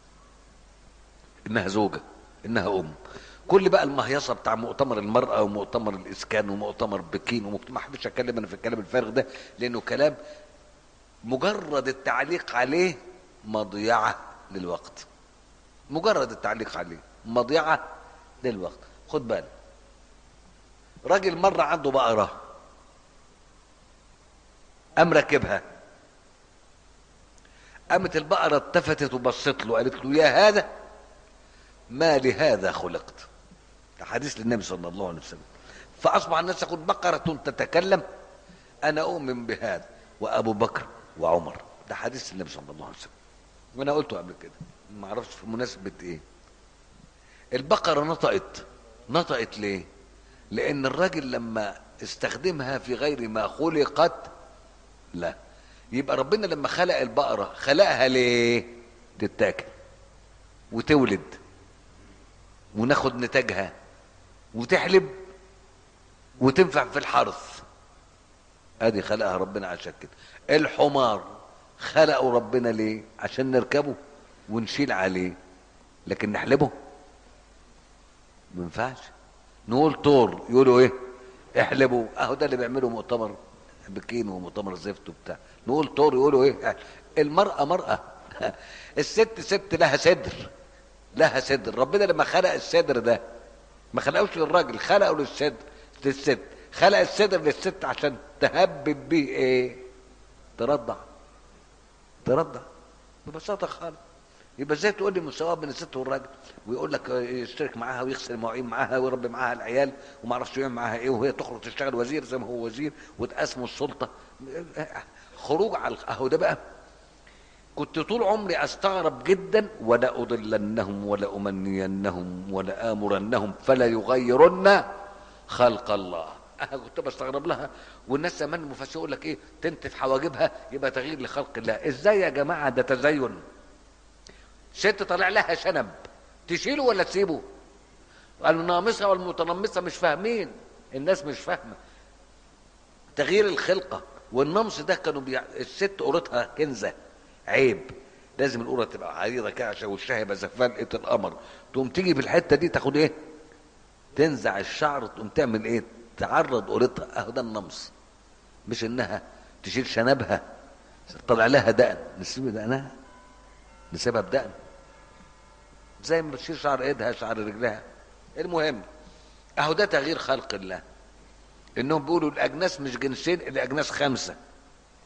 انها زوجه انها ام كل بقى المهيصه بتاع مؤتمر المراه ومؤتمر الاسكان ومؤتمر بكين ومؤتمر ما حبيتش اتكلم انا في الكلام الفارغ ده لانه كلام مجرد التعليق عليه مضيعه للوقت مجرد التعليق عليه مضيعه للوقت خد بالك راجل مره عنده بقره قام راكبها قامت البقره التفتت وبصت له قالت له يا هذا ما لهذا خلقت ده حديث للنبي صلى الله عليه وسلم فاصبح الناس يقول بقره تتكلم انا اؤمن بهذا وابو بكر وعمر ده حديث النبي صلى الله عليه وسلم وانا قلته قبل كده ما اعرفش في مناسبه ايه البقره نطقت نطقت ليه لان الراجل لما استخدمها في غير ما خلقت لا يبقى ربنا لما خلق البقره خلقها ليه تتاكل وتولد وناخد نتاجها وتحلب وتنفع في الحرث ادي خلقها ربنا عشان كده الحمار خلقه ربنا ليه عشان نركبه ونشيل عليه لكن نحلبه ما ينفعش نقول طور يقولوا ايه احلبوا اهو ده اللي بيعملوا مؤتمر بكين ومؤتمر زفت وبتاع نقول طور يقولوا ايه المرأة مرأة الست ست لها صدر لها صدر ربنا لما خلق الصدر ده ما خلقوش للراجل خلقه للصدر للست خلق الصدر للست عشان تهبب بيه ايه ترضع ترضع ببساطة خالص يبقى ازاي تقول لي مساواة بين الست والراجل ويقول لك يشترك معاها ويغسل المواعين معاها ويربي معاها العيال وما اعرفش يعمل معاها ايه وهي تخرج تشتغل وزير زي ما هو وزير وتقسموا السلطة خروج على اهو ده بقى كنت طول عمري استغرب جدا ولا اضلنهم ولا امنينهم ولا امرنهم فلا يغيرن خلق الله انا كنت بستغرب لها والناس زمان المفسر يقول لك ايه تنتف حواجبها يبقى تغيير لخلق الله ازاي يا جماعه ده تزين ست طالع لها شنب تشيله ولا تسيبه النامصه والمتنمصه مش فاهمين الناس مش فاهمه تغيير الخلقه والنمص ده كانوا بيع... الست قرتها كنزه عيب لازم القرة تبقى عريضة كده عشان وشها يبقى زي فلقة القمر تقوم تيجي في الحتة دي تاخد ايه تنزع الشعر تقوم تعمل ايه تعرض قرتها اهو ده النمص مش انها تشيل شنبها طلع لها دقن نسيب دقنها نسيبها بدقن زي ما بتشيل شعر ايدها شعر رجلها المهم اهو ده تغيير خلق الله انهم بيقولوا الاجناس مش جنسين الاجناس خمسه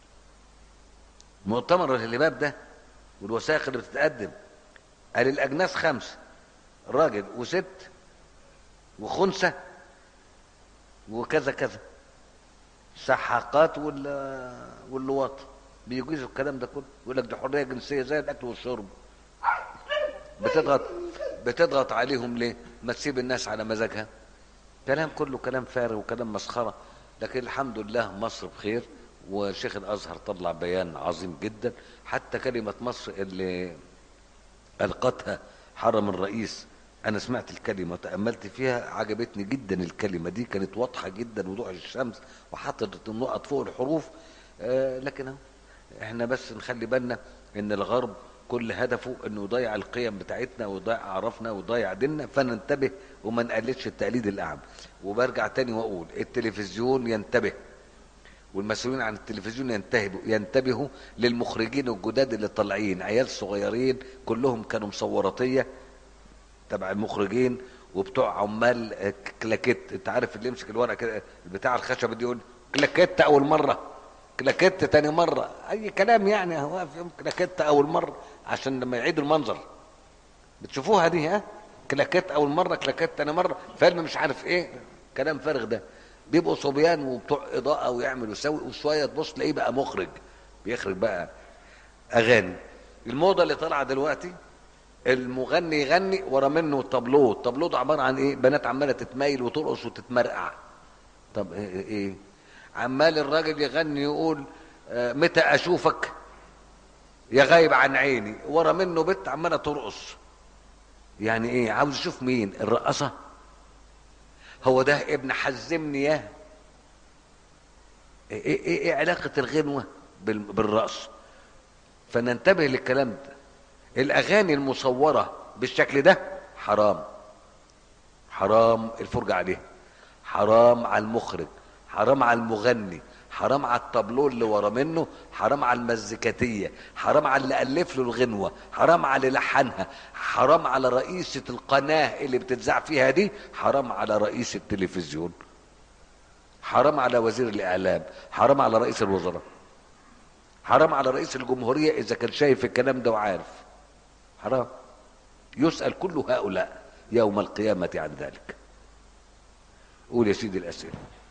مؤتمر الهباب ده والوثائق اللي بتتقدم قال الاجناس خمسه راجل وست وخنثى وكذا كذا سحاقات وال واللواط بيجيزوا الكلام ده كله يقول لك دي حريه جنسيه زي الاكل والشرب بتضغط بتضغط عليهم ليه؟ ما تسيب الناس على مزاجها كلام كله كلام فارغ وكلام مسخره لكن الحمد لله مصر بخير وشيخ الازهر طلع بيان عظيم جدا حتى كلمه مصر اللي القتها حرم الرئيس انا سمعت الكلمه وتاملت فيها عجبتني جدا الكلمه دي كانت واضحه جدا وضوح الشمس وحطت النقط فوق الحروف آه لكن أهو احنا بس نخلي بالنا ان الغرب كل هدفه انه يضيع القيم بتاعتنا ويضيع اعرافنا ويضيع ديننا فننتبه وما نقلدش التقليد الاعمى وبرجع تاني واقول التلفزيون ينتبه والمسؤولين عن التلفزيون ينتبهوا ينتبهوا للمخرجين الجداد اللي طالعين عيال صغيرين كلهم كانوا مصوراتيه تبع المخرجين وبتوع عمال آه، كلاكيت انت عارف اللي يمسك الورقه كده بتاع الخشب دي يقول كلاكيت اول مره كلاكيت تاني مره اي كلام يعني هو واقف يوم كلاكيت اول مره عشان لما يعيد المنظر بتشوفوها دي ها كلاكيت اول مره كلاكيت تاني مره فيلم مش عارف ايه كلام فارغ ده بيبقوا صبيان وبتوع اضاءه ويعمل ويسوي وشويه تبص تلاقيه بقى مخرج بيخرج بقى اغاني الموضه اللي طالعه دلوقتي المغني يغني ورا منه الطابلوه الطابلوه ده عباره عن ايه بنات عماله تتميل وترقص وتتمرقع طب ايه, إيه؟ عمال الراجل يغني يقول آه، متى اشوفك يا غايب عن عيني ورا منه بنت عماله ترقص يعني ايه عاوز يشوف مين الرقصه هو ده ابن حزمني ياه ايه ايه, إيه, إيه علاقه الغنوه بال- بالرقص فننتبه للكلام ده الاغاني المصوره بالشكل ده حرام حرام الفرجه عليها حرام على المخرج حرام على المغني حرام على الطابلو اللي ورا منه حرام على المزيكاتيه حرام على اللي الف له الغنوه حرام على اللي لحنها حرام على رئيسه القناه اللي بتتذاع فيها دي حرام على رئيس التلفزيون حرام على وزير الاعلام حرام على رئيس الوزراء حرام على رئيس الجمهوريه اذا كان شايف الكلام ده وعارف حرام يسال كل هؤلاء يوم القيامه عن ذلك قول يا سيدي الاسئله